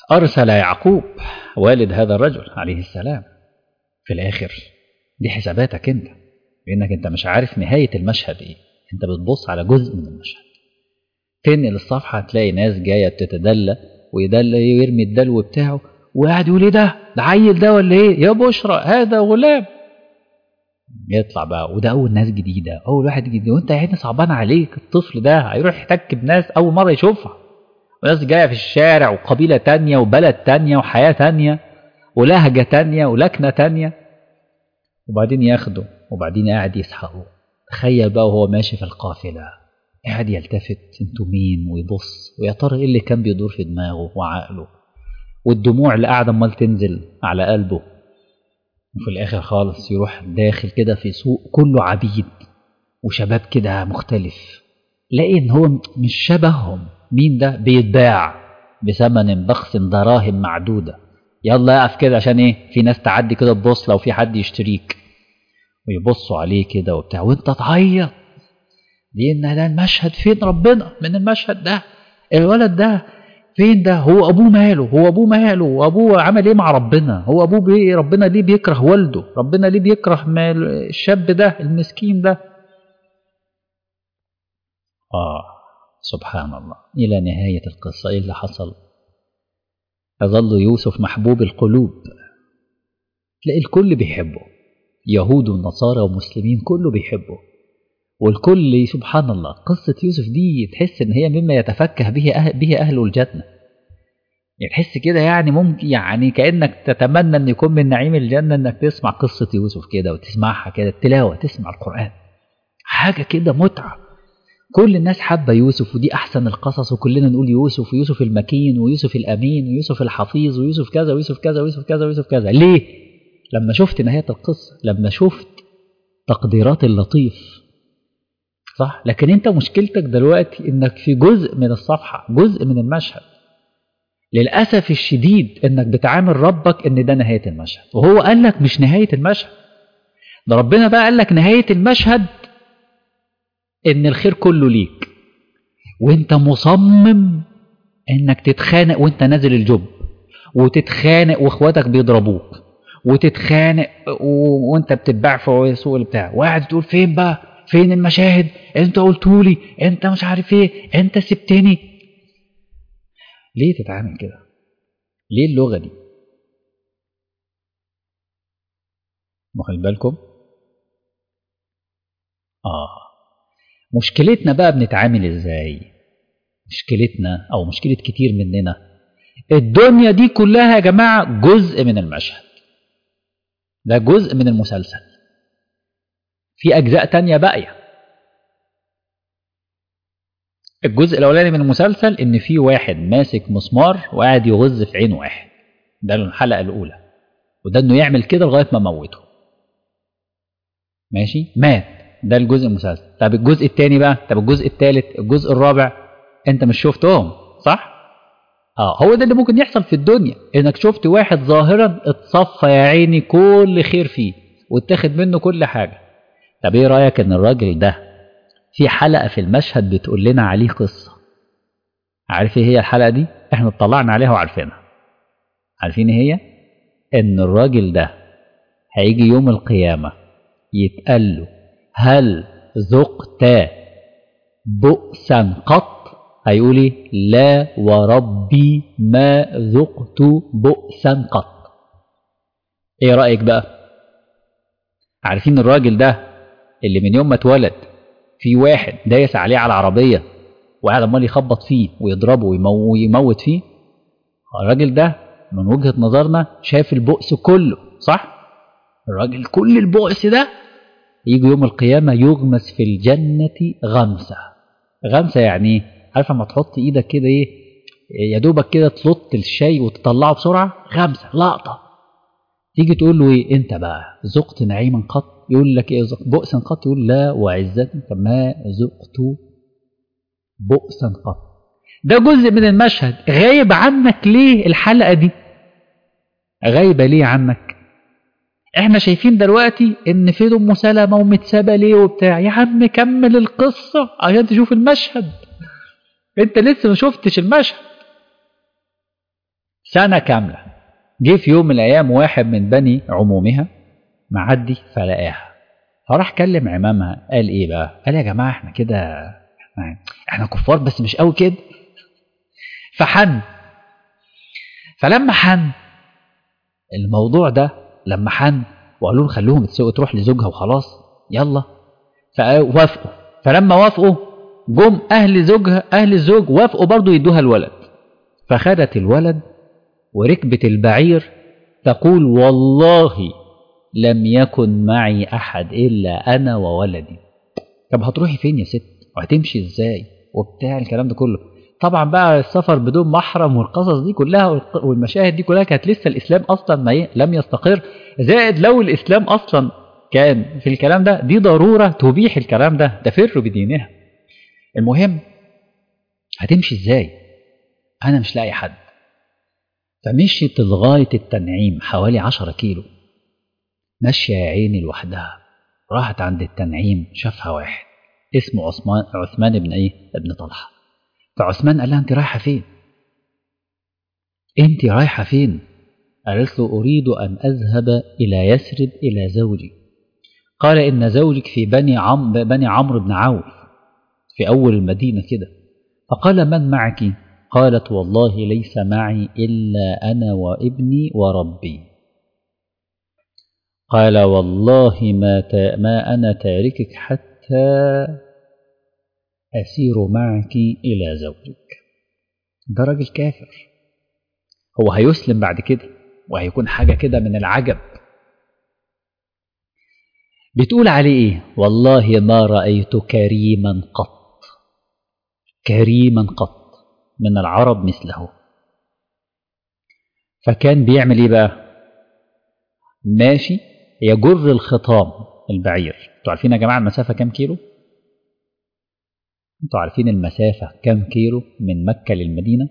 أرسل يعقوب والد هذا الرجل عليه السلام في الآخر دي حساباتك أنت لأنك أنت مش عارف نهاية المشهد إيه أنت بتبص على جزء من المشهد تنقل الصفحة تلاقي ناس جاية تتدلى ويدلى يرمي الدلو بتاعه وقاعد يقول ايه ده ده عيل ده ولا ايه يا بشرى هذا غلام يطلع بقى وده اول ناس جديده اول واحد جديد وانت يا عيني صعبان عليك الطفل ده هيروح يحتك بناس اول مره يشوفها وناس جايه في الشارع وقبيله تانية وبلد تانية وحياه تانية ولهجه تانية ولكنه تانية وبعدين ياخده وبعدين قاعد يسحقه تخيل بقى وهو ماشي في القافله قاعد يلتفت انتوا مين ويبص ويا ترى ايه اللي كان بيدور في دماغه وعقله والدموع اللي قاعده امال تنزل على قلبه وفي الاخر خالص يروح داخل كده في سوق كله عبيد وشباب كده مختلف لاقي ان هو مش شبههم مين ده بيتباع بثمن بخس دراهم معدوده يلا اقف كده عشان ايه في ناس تعدي كده تبص لو في حد يشتريك ويبصوا عليه كده وبتاع وانت تعيط لان ده المشهد فين ربنا من المشهد ده الولد ده فين ده هو ابوه ماله هو ابوه ماله وابوه عمل ايه مع ربنا هو ابوه بي ربنا ليه بيكره والده ربنا ليه بيكره مال الشاب ده المسكين ده اه سبحان الله الى نهايه القصه ايه اللي حصل يظل يوسف محبوب القلوب تلاقي الكل بيحبه يهود ونصارى ومسلمين كله بيحبه والكل سبحان الله قصة يوسف دي تحس إن هي مما يتفكه به أهل, به أهل الجنة يعني تحس كده يعني ممكن يعني كأنك تتمنى أن يكون من نعيم الجنة أنك تسمع قصة يوسف كده وتسمعها كده التلاوة تسمع القرآن حاجة كده متعة كل الناس حابة يوسف ودي أحسن القصص وكلنا نقول يوسف ويوسف المكين ويوسف الأمين ويوسف الحفيظ ويوسف كذا ويوسف كذا ويوسف كذا ويوسف كذا ليه؟ لما شفت نهاية القصة لما شفت تقديرات اللطيف صح لكن انت مشكلتك دلوقتي انك في جزء من الصفحة جزء من المشهد للأسف الشديد انك بتعامل ربك ان ده نهاية المشهد وهو قال لك مش نهاية المشهد ده ربنا بقى قال لك نهاية المشهد ان الخير كله ليك وانت مصمم انك تتخانق وانت نازل الجب وتتخانق واخواتك بيضربوك وتتخانق و... وانت بتتباع في سوق البتاع وقاعد تقول فين بقى فين المشاهد انت قلتولي انت مش عارف ايه انت سبتني ليه تتعامل كده ليه اللغه دي واخد بالكم اه مشكلتنا بقى بنتعامل ازاي مشكلتنا او مشكله كتير مننا الدنيا دي كلها يا جماعه جزء من المشهد ده جزء من المسلسل في أجزاء تانية باقية الجزء الأولاني من المسلسل إن في واحد ماسك مسمار وقاعد يغز في عين واحد ده الحلقة الأولى وده إنه يعمل كده لغاية ما موته ماشي مات ده الجزء المسلسل طب الجزء الثاني بقى طب الجزء الثالث الجزء الرابع أنت مش شفتهم صح؟ اه هو ده اللي ممكن يحصل في الدنيا انك شفت واحد ظاهرا اتصفى يا عيني كل خير فيه واتاخد منه كل حاجه طب ايه رايك ان الراجل ده في حلقه في المشهد بتقول لنا عليه قصه عارف ايه هي الحلقه دي احنا اطلعنا عليها وعارفينها عارفين ايه هي ان الراجل ده هيجي يوم القيامه يتقال له هل ذقت بؤسا قط هيقول ايه لا وربي ما ذقت بؤسا قط ايه رايك بقى عارفين الراجل ده اللي من يوم ما اتولد في واحد دايس عليه على العربية وقاعد عمال يخبط فيه ويضربه ويموت فيه الراجل ده من وجهة نظرنا شاف البؤس كله صح؟ الراجل كل البؤس ده يجي يوم القيامة يغمس في الجنة غمسة غمسة يعني ايه؟ عارفة ما تحط ايدك كده ايه يا دوبك كده تلط الشاي وتطلعه بسرعة غمسة لقطة تيجي تقول له ايه انت بقى ذقت نعيما قط يقول لك ايه بؤسا قط يقول لا وعزتك ما ذقت بؤسا قط ده جزء من المشهد غايب عنك ليه الحلقة دي غايبة ليه عنك احنا شايفين دلوقتي ان في ام سلمة ومتسابة ليه وبتاع يا عم كمل القصة عشان تشوف المشهد انت لسه ما شفتش المشهد سنة كاملة جه في يوم من الأيام واحد من بني عمومها معدي فلقاها فراح كلم عمامها قال إيه بقى؟ قال يا جماعة إحنا كده إحنا, إحنا كفار بس مش قوي كده فحن فلما حن الموضوع ده لما حن وقالوا له خلوهم تسوق تروح لزوجها وخلاص يلا فوافقوا فلما وافقوا جم اهل زوجها اهل الزوج وافقوا برضه يدوها الولد فخدت الولد وركبت البعير تقول والله لم يكن معي احد الا انا وولدي طب هتروحي فين يا ست وهتمشي ازاي وبتاع الكلام ده كله طبعا بقى السفر بدون محرم والقصص دي كلها والمشاهد دي كلها كانت لسه الاسلام اصلا ما لم يستقر زائد لو الاسلام اصلا كان في الكلام ده دي ضروره تبيح الكلام ده تفر بدينها المهم هتمشي ازاي انا مش لاقي حد فمشيت لغايه التنعيم حوالي عشرة كيلو ماشيه يا عيني لوحدها راحت عند التنعيم شافها واحد اسمه عثمان عثمان بن ايه ابن طلحه فعثمان قال لها انت رايحه فين انت رايحه فين قالت له اريد ان اذهب الى يثرب الى زوجي قال ان زوجك في بني عم بني عمرو بن عوف في اول المدينه كده فقال من معك قالت والله ليس معي الا انا وابني وربي قال والله ما ما انا تاركك حتى أسير معك إلى زوجك ده راجل كافر هو هيسلم بعد كده وهيكون حاجة كده من العجب بتقول عليه إيه والله ما رأيت كريما قط كريما قط من العرب مثله فكان بيعمل إيه بقى ماشي يجر الخطام البعير انتوا عارفين يا جماعة المسافة كام كيلو انتوا عارفين المسافة كام كيلو من مكة للمدينة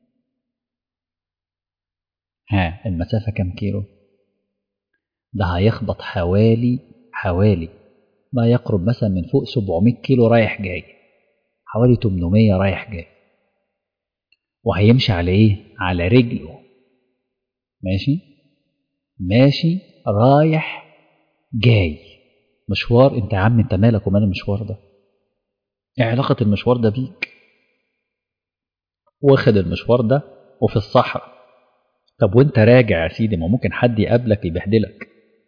ها المسافة كام كيلو ده هيخبط حوالي حوالي ما يقرب مثلا من فوق 700 كيلو رايح جاي حوالي 800 رايح جاي وهيمشي على ايه على رجله ماشي ماشي رايح جاي مشوار انت يا عم انت مالك ومال المشوار ده ايه علاقة المشوار ده بيك واخد المشوار ده وفي الصحراء طب وانت راجع يا سيدي ما ممكن حد يقابلك يبهدلك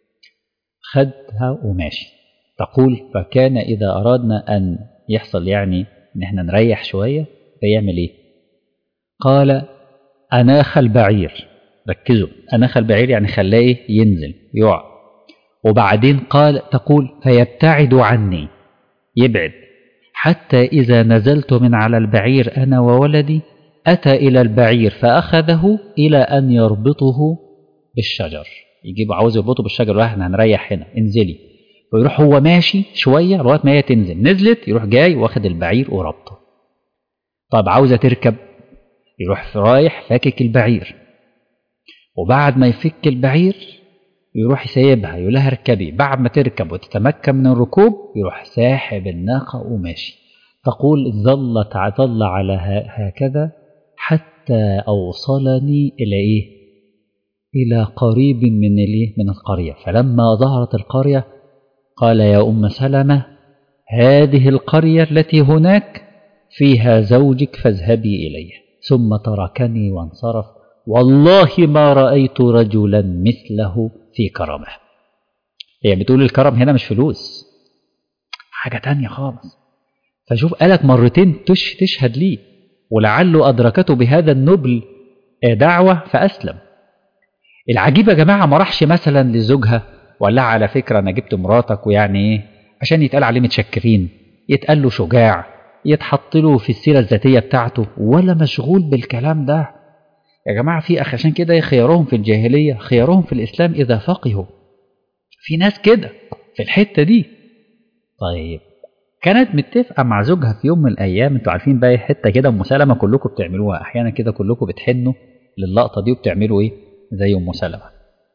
خدها وماشي تقول فكان إذا أرادنا أن يحصل يعني إن احنا نريح شوية فيعمل إيه قال أناخ البعير ركزوا أناخ البعير يعني خلاه إيه ينزل يقع وبعدين قال تقول فيبتعد عني يبعد حتى إذا نزلت من على البعير أنا وولدي أتى إلى البعير فأخذه إلى أن يربطه بالشجر يجيب عاوز يربطه بالشجر احنا هنريح هنا انزلي ويروح هو ماشي شوية لغاية ما هي تنزل نزلت يروح جاي واخد البعير وربطه طب عاوزة تركب يروح رايح فاكك البعير وبعد ما يفك البعير يروح سايبها يقول لها اركبي بعد ما تركب وتتمكن من الركوب يروح ساحب الناقة وماشي تقول ظلت ظل على هكذا حتى أوصلني إلى إيه؟ إلى قريب من الإيه؟ من القرية فلما ظهرت القرية قال يا أم سلمة هذه القرية التي هناك فيها زوجك فاذهبي إليه ثم تركني وانصرف والله ما رأيت رجلا مثله في كرمه هي يعني بتقول الكرم هنا مش فلوس حاجة تانية خالص فشوف قالك مرتين تش تشهد ليه ولعله أدركته بهذا النبل دعوة فأسلم العجيب يا جماعة ما راحش مثلا لزوجها وقال لها على فكرة أنا جبت مراتك ويعني إيه عشان يتقال عليه متشكرين يتقال له شجاع يتحط له في السيرة الذاتية بتاعته ولا مشغول بالكلام ده يا جماعة في أخ عشان كده خيارهم في الجاهلية خيارهم في الإسلام إذا فقهوا في ناس كده في الحتة دي طيب كانت متفقة مع زوجها في يوم من الأيام انتوا عارفين بقى حتة كده أم سلمة كلكم بتعملوها أحيانا كده كلكم بتحنوا للقطة دي وبتعملوا إيه زي أم سلمة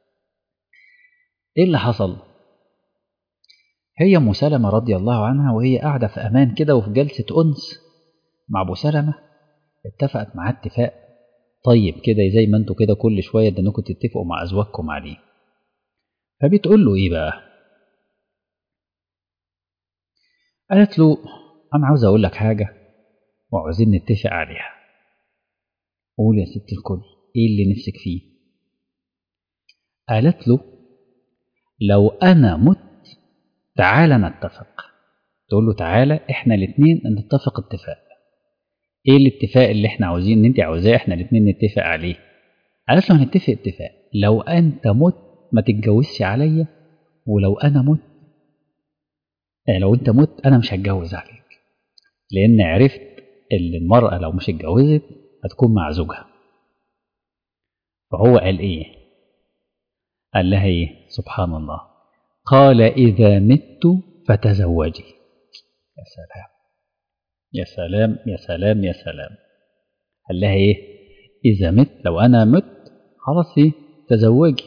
إيه اللي حصل؟ هي أم سلمة رضي الله عنها وهي قاعدة في أمان كده وفي جلسة أنس مع أبو سلمة اتفقت معاه اتفاق طيب كده زي ما انتوا كده كل شويه ده انكم تتفقوا مع ازواجكم عليه فبتقول له ايه بقى قالت له انا عاوز اقول لك حاجه وعاوزين نتفق عليها قول يا ست الكل ايه اللي نفسك فيه قالت له لو انا مت تعالى نتفق تقول له تعالى احنا الاثنين نتفق اتفاق ايه الاتفاق اللي احنا عاوزين ان انت عاوزاه احنا الاثنين نتفق عليه قالت له هنتفق اتفاق لو انت مت ما تتجوزش عليا ولو انا مت يعني لو انت مت انا مش هتجوز عليك لان عرفت ان المرأة لو مش اتجوزت هتكون مع زوجها فهو قال ايه قال لها ايه سبحان الله قال اذا مت فتزوجي يا سلام يا سلام يا سلام يا سلام قال لها ايه اذا مت لو انا مت خلاص ايه تزوجي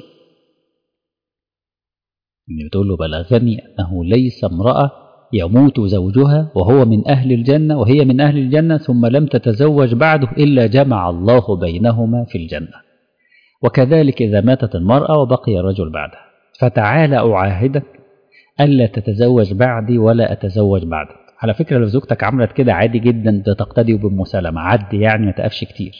اللي بتقول له بلغني انه ليس امراه يموت زوجها وهو من اهل الجنه وهي من اهل الجنه ثم لم تتزوج بعده الا جمع الله بينهما في الجنه وكذلك اذا ماتت المراه وبقي الرجل بعدها فتعال اعاهدك الا تتزوج بعدي ولا اتزوج بعدك على فكره لو زوجتك عملت كده عادي جدا تقتدي بام سلمه عدي يعني ما تقفش كتير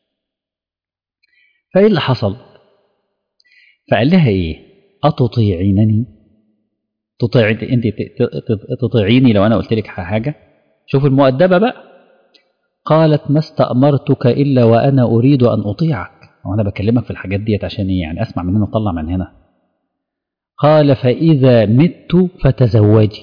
فايه اللي حصل فقال لها ايه اتطيعينني تطيع انت تطيعيني لو انا قلت لك حاجه شوف المؤدبه بقى قالت ما استأمرتك إلا وأنا أريد أن أطيعك وأنا بكلمك في الحاجات ديت عشان إيه يعني أسمع من هنا وأطلع من هنا قال فإذا مت فتزوجي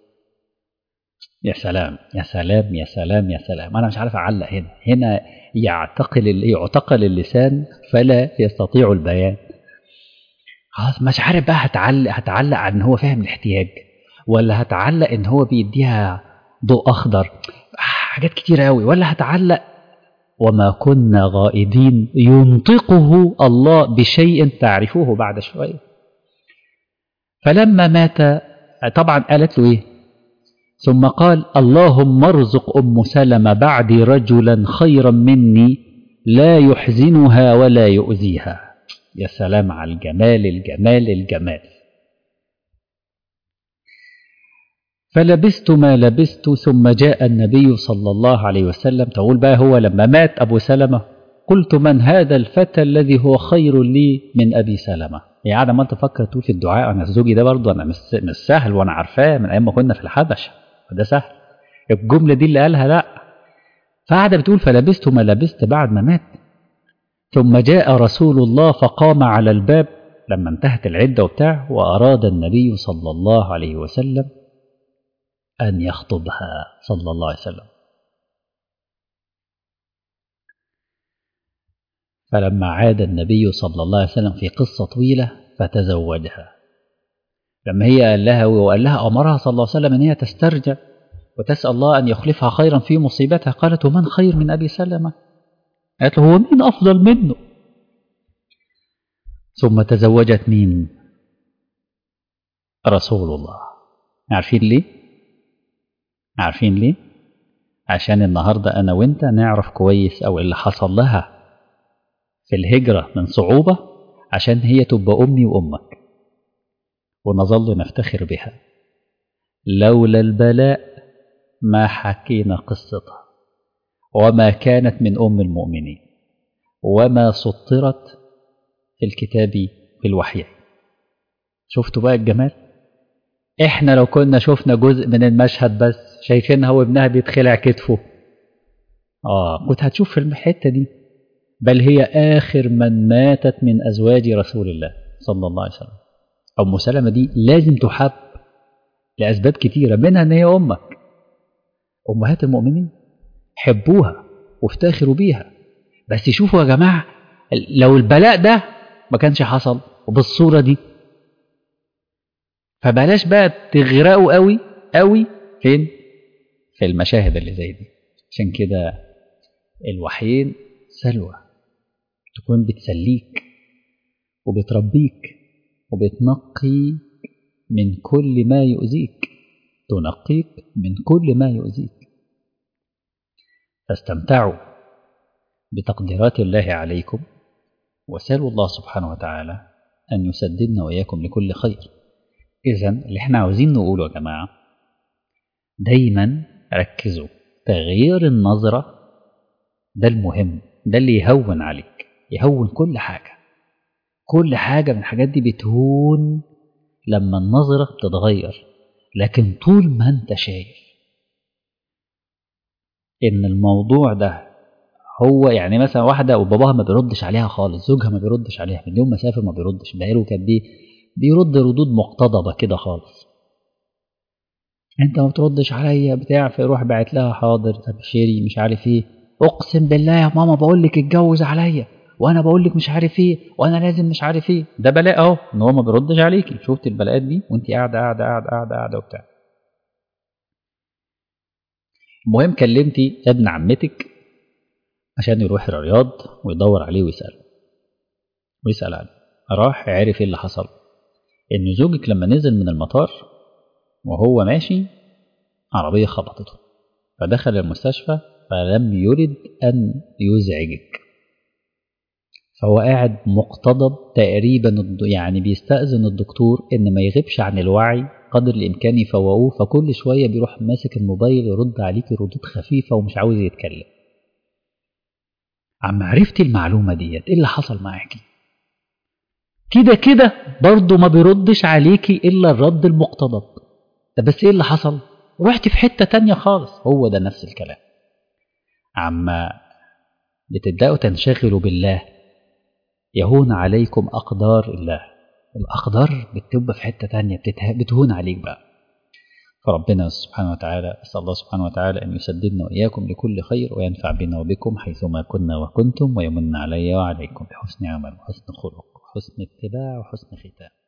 يا سلام يا سلام يا سلام يا سلام أنا مش عارف أعلق هنا هنا يعتقل يعتقل اللسان فلا يستطيع البيان خلاص مش عارف بقى هتعلق هتعلق على ان هو فاهم الاحتياج ولا هتعلق ان هو بيديها ضوء اخضر حاجات كتير قوي ولا هتعلق وما كنا غائبين ينطقه الله بشيء تعرفوه بعد شويه فلما مات طبعا قالت له ايه ثم قال اللهم ارزق ام سلمة بعدي رجلا خيرا مني لا يحزنها ولا يؤذيها يا سلام على الجمال الجمال الجمال فلبست ما لبست ثم جاء النبي صلى الله عليه وسلم تقول بقى هو لما مات أبو سلمة قلت من هذا الفتى الذي هو خير لي من أبي سلمة يعني قاعدة ما تفكر تقول في الدعاء أنا زوجي ده برضه أنا مش سهل وأنا عارفاه من أيام ما كنا في الحبشة فده سهل الجملة دي اللي قالها لا فقاعدة بتقول فلبست ما لبست بعد ما مات ثم جاء رسول الله فقام على الباب لما انتهت العدة وبتاع وأراد النبي صلى الله عليه وسلم أن يخطبها صلى الله عليه وسلم فلما عاد النبي صلى الله عليه وسلم في قصة طويلة فتزوجها لما هي قال لها وقال لها أمرها صلى الله عليه وسلم أن هي تسترجع وتسأل الله أن يخلفها خيرا في مصيبتها قالت ومن خير من أبي سلمة قالت له هو مين أفضل منه ثم تزوجت مين رسول الله عارفين ليه عارفين ليه عشان النهاردة أنا وإنت نعرف كويس أو اللي حصل لها في الهجرة من صعوبة عشان هي تبقى أمي وأمك ونظل نفتخر بها لولا البلاء ما حكينا قصتها وما كانت من أم المؤمنين وما سطرت في الكتاب في الوحي شفتوا بقى الجمال احنا لو كنا شفنا جزء من المشهد بس شايفينها وابنها بيتخلع كتفه اه كنت هتشوف في الحته دي بل هي اخر من ماتت من ازواج رسول الله صلى الله عليه وسلم ام سلمه دي لازم تحب لاسباب كتيره منها ان هي امك امهات المؤمنين حبوها وافتخروا بيها بس شوفوا يا جماعه لو البلاء ده ما كانش حصل وبالصوره دي فبلاش بقى تغرقوا قوي قوي فين في المشاهد اللي زي دي عشان كده الوحيين سلوى تكون بتسليك وبتربيك وبتنقي من كل ما يؤذيك تنقيك من كل ما يؤذيك فاستمتعوا بتقديرات الله عليكم وسألوا الله سبحانه وتعالى أن يسددنا وإياكم لكل خير إذا اللي احنا عاوزين نقوله يا جماعة دايما ركزوا تغيير النظرة ده المهم ده اللي يهون عليك يهون كل حاجة كل حاجة من الحاجات دي بتهون لما النظرة بتتغير لكن طول ما انت شايف ان الموضوع ده هو يعني مثلا واحدة وباباها ما بيردش عليها خالص زوجها ما بيردش عليها من يوم ما سافر ما بيردش بقاله كان دي بيرد ردود مقتضبة كده خالص انت ما بتردش عليا بتاع فيروح باعت لها حاضر تبشري مش عارف ايه اقسم بالله يا ماما بقول لك اتجوز عليا وانا بقول لك مش عارف ايه وانا لازم مش عارف ايه ده بلاء اهو ان هو ما بيردش عليكي شفت البلاءات دي وانت قاعده قاعده قاعده قاعده قاعده وبتاع المهم كلمتي ابن عمتك عشان يروح الرياض ويدور عليه ويسأله ويسأل عليه راح عرف ايه اللي حصل ان زوجك لما نزل من المطار وهو ماشي عربية خبطته فدخل المستشفى فلم يرد أن يزعجك فهو قاعد مقتضب تقريبا يعني بيستأذن الدكتور إن ما يغيبش عن الوعي قدر الإمكان يفوقوه فكل شوية بيروح ماسك الموبايل يرد عليك ردود خفيفة ومش عاوز يتكلم عم عرفتي المعلومة ديت ايه اللي حصل معاكي كده كده برضه ما بيردش عليكي إلا الرد المقتضب ده بس ايه اللي حصل رحت في حتة تانية خالص هو ده نفس الكلام عما بتبدأوا تنشغلوا بالله يهون عليكم أقدار الله الأقدار بتبقى في حتة تانية بتهون عليك بقى فربنا سبحانه وتعالى أسأل الله سبحانه وتعالى أن يسددنا وإياكم لكل خير وينفع بنا وبكم حيثما كنا وكنتم ويمن علي وعليكم بحسن عمل وحسن خلق وحسن اتباع وحسن ختام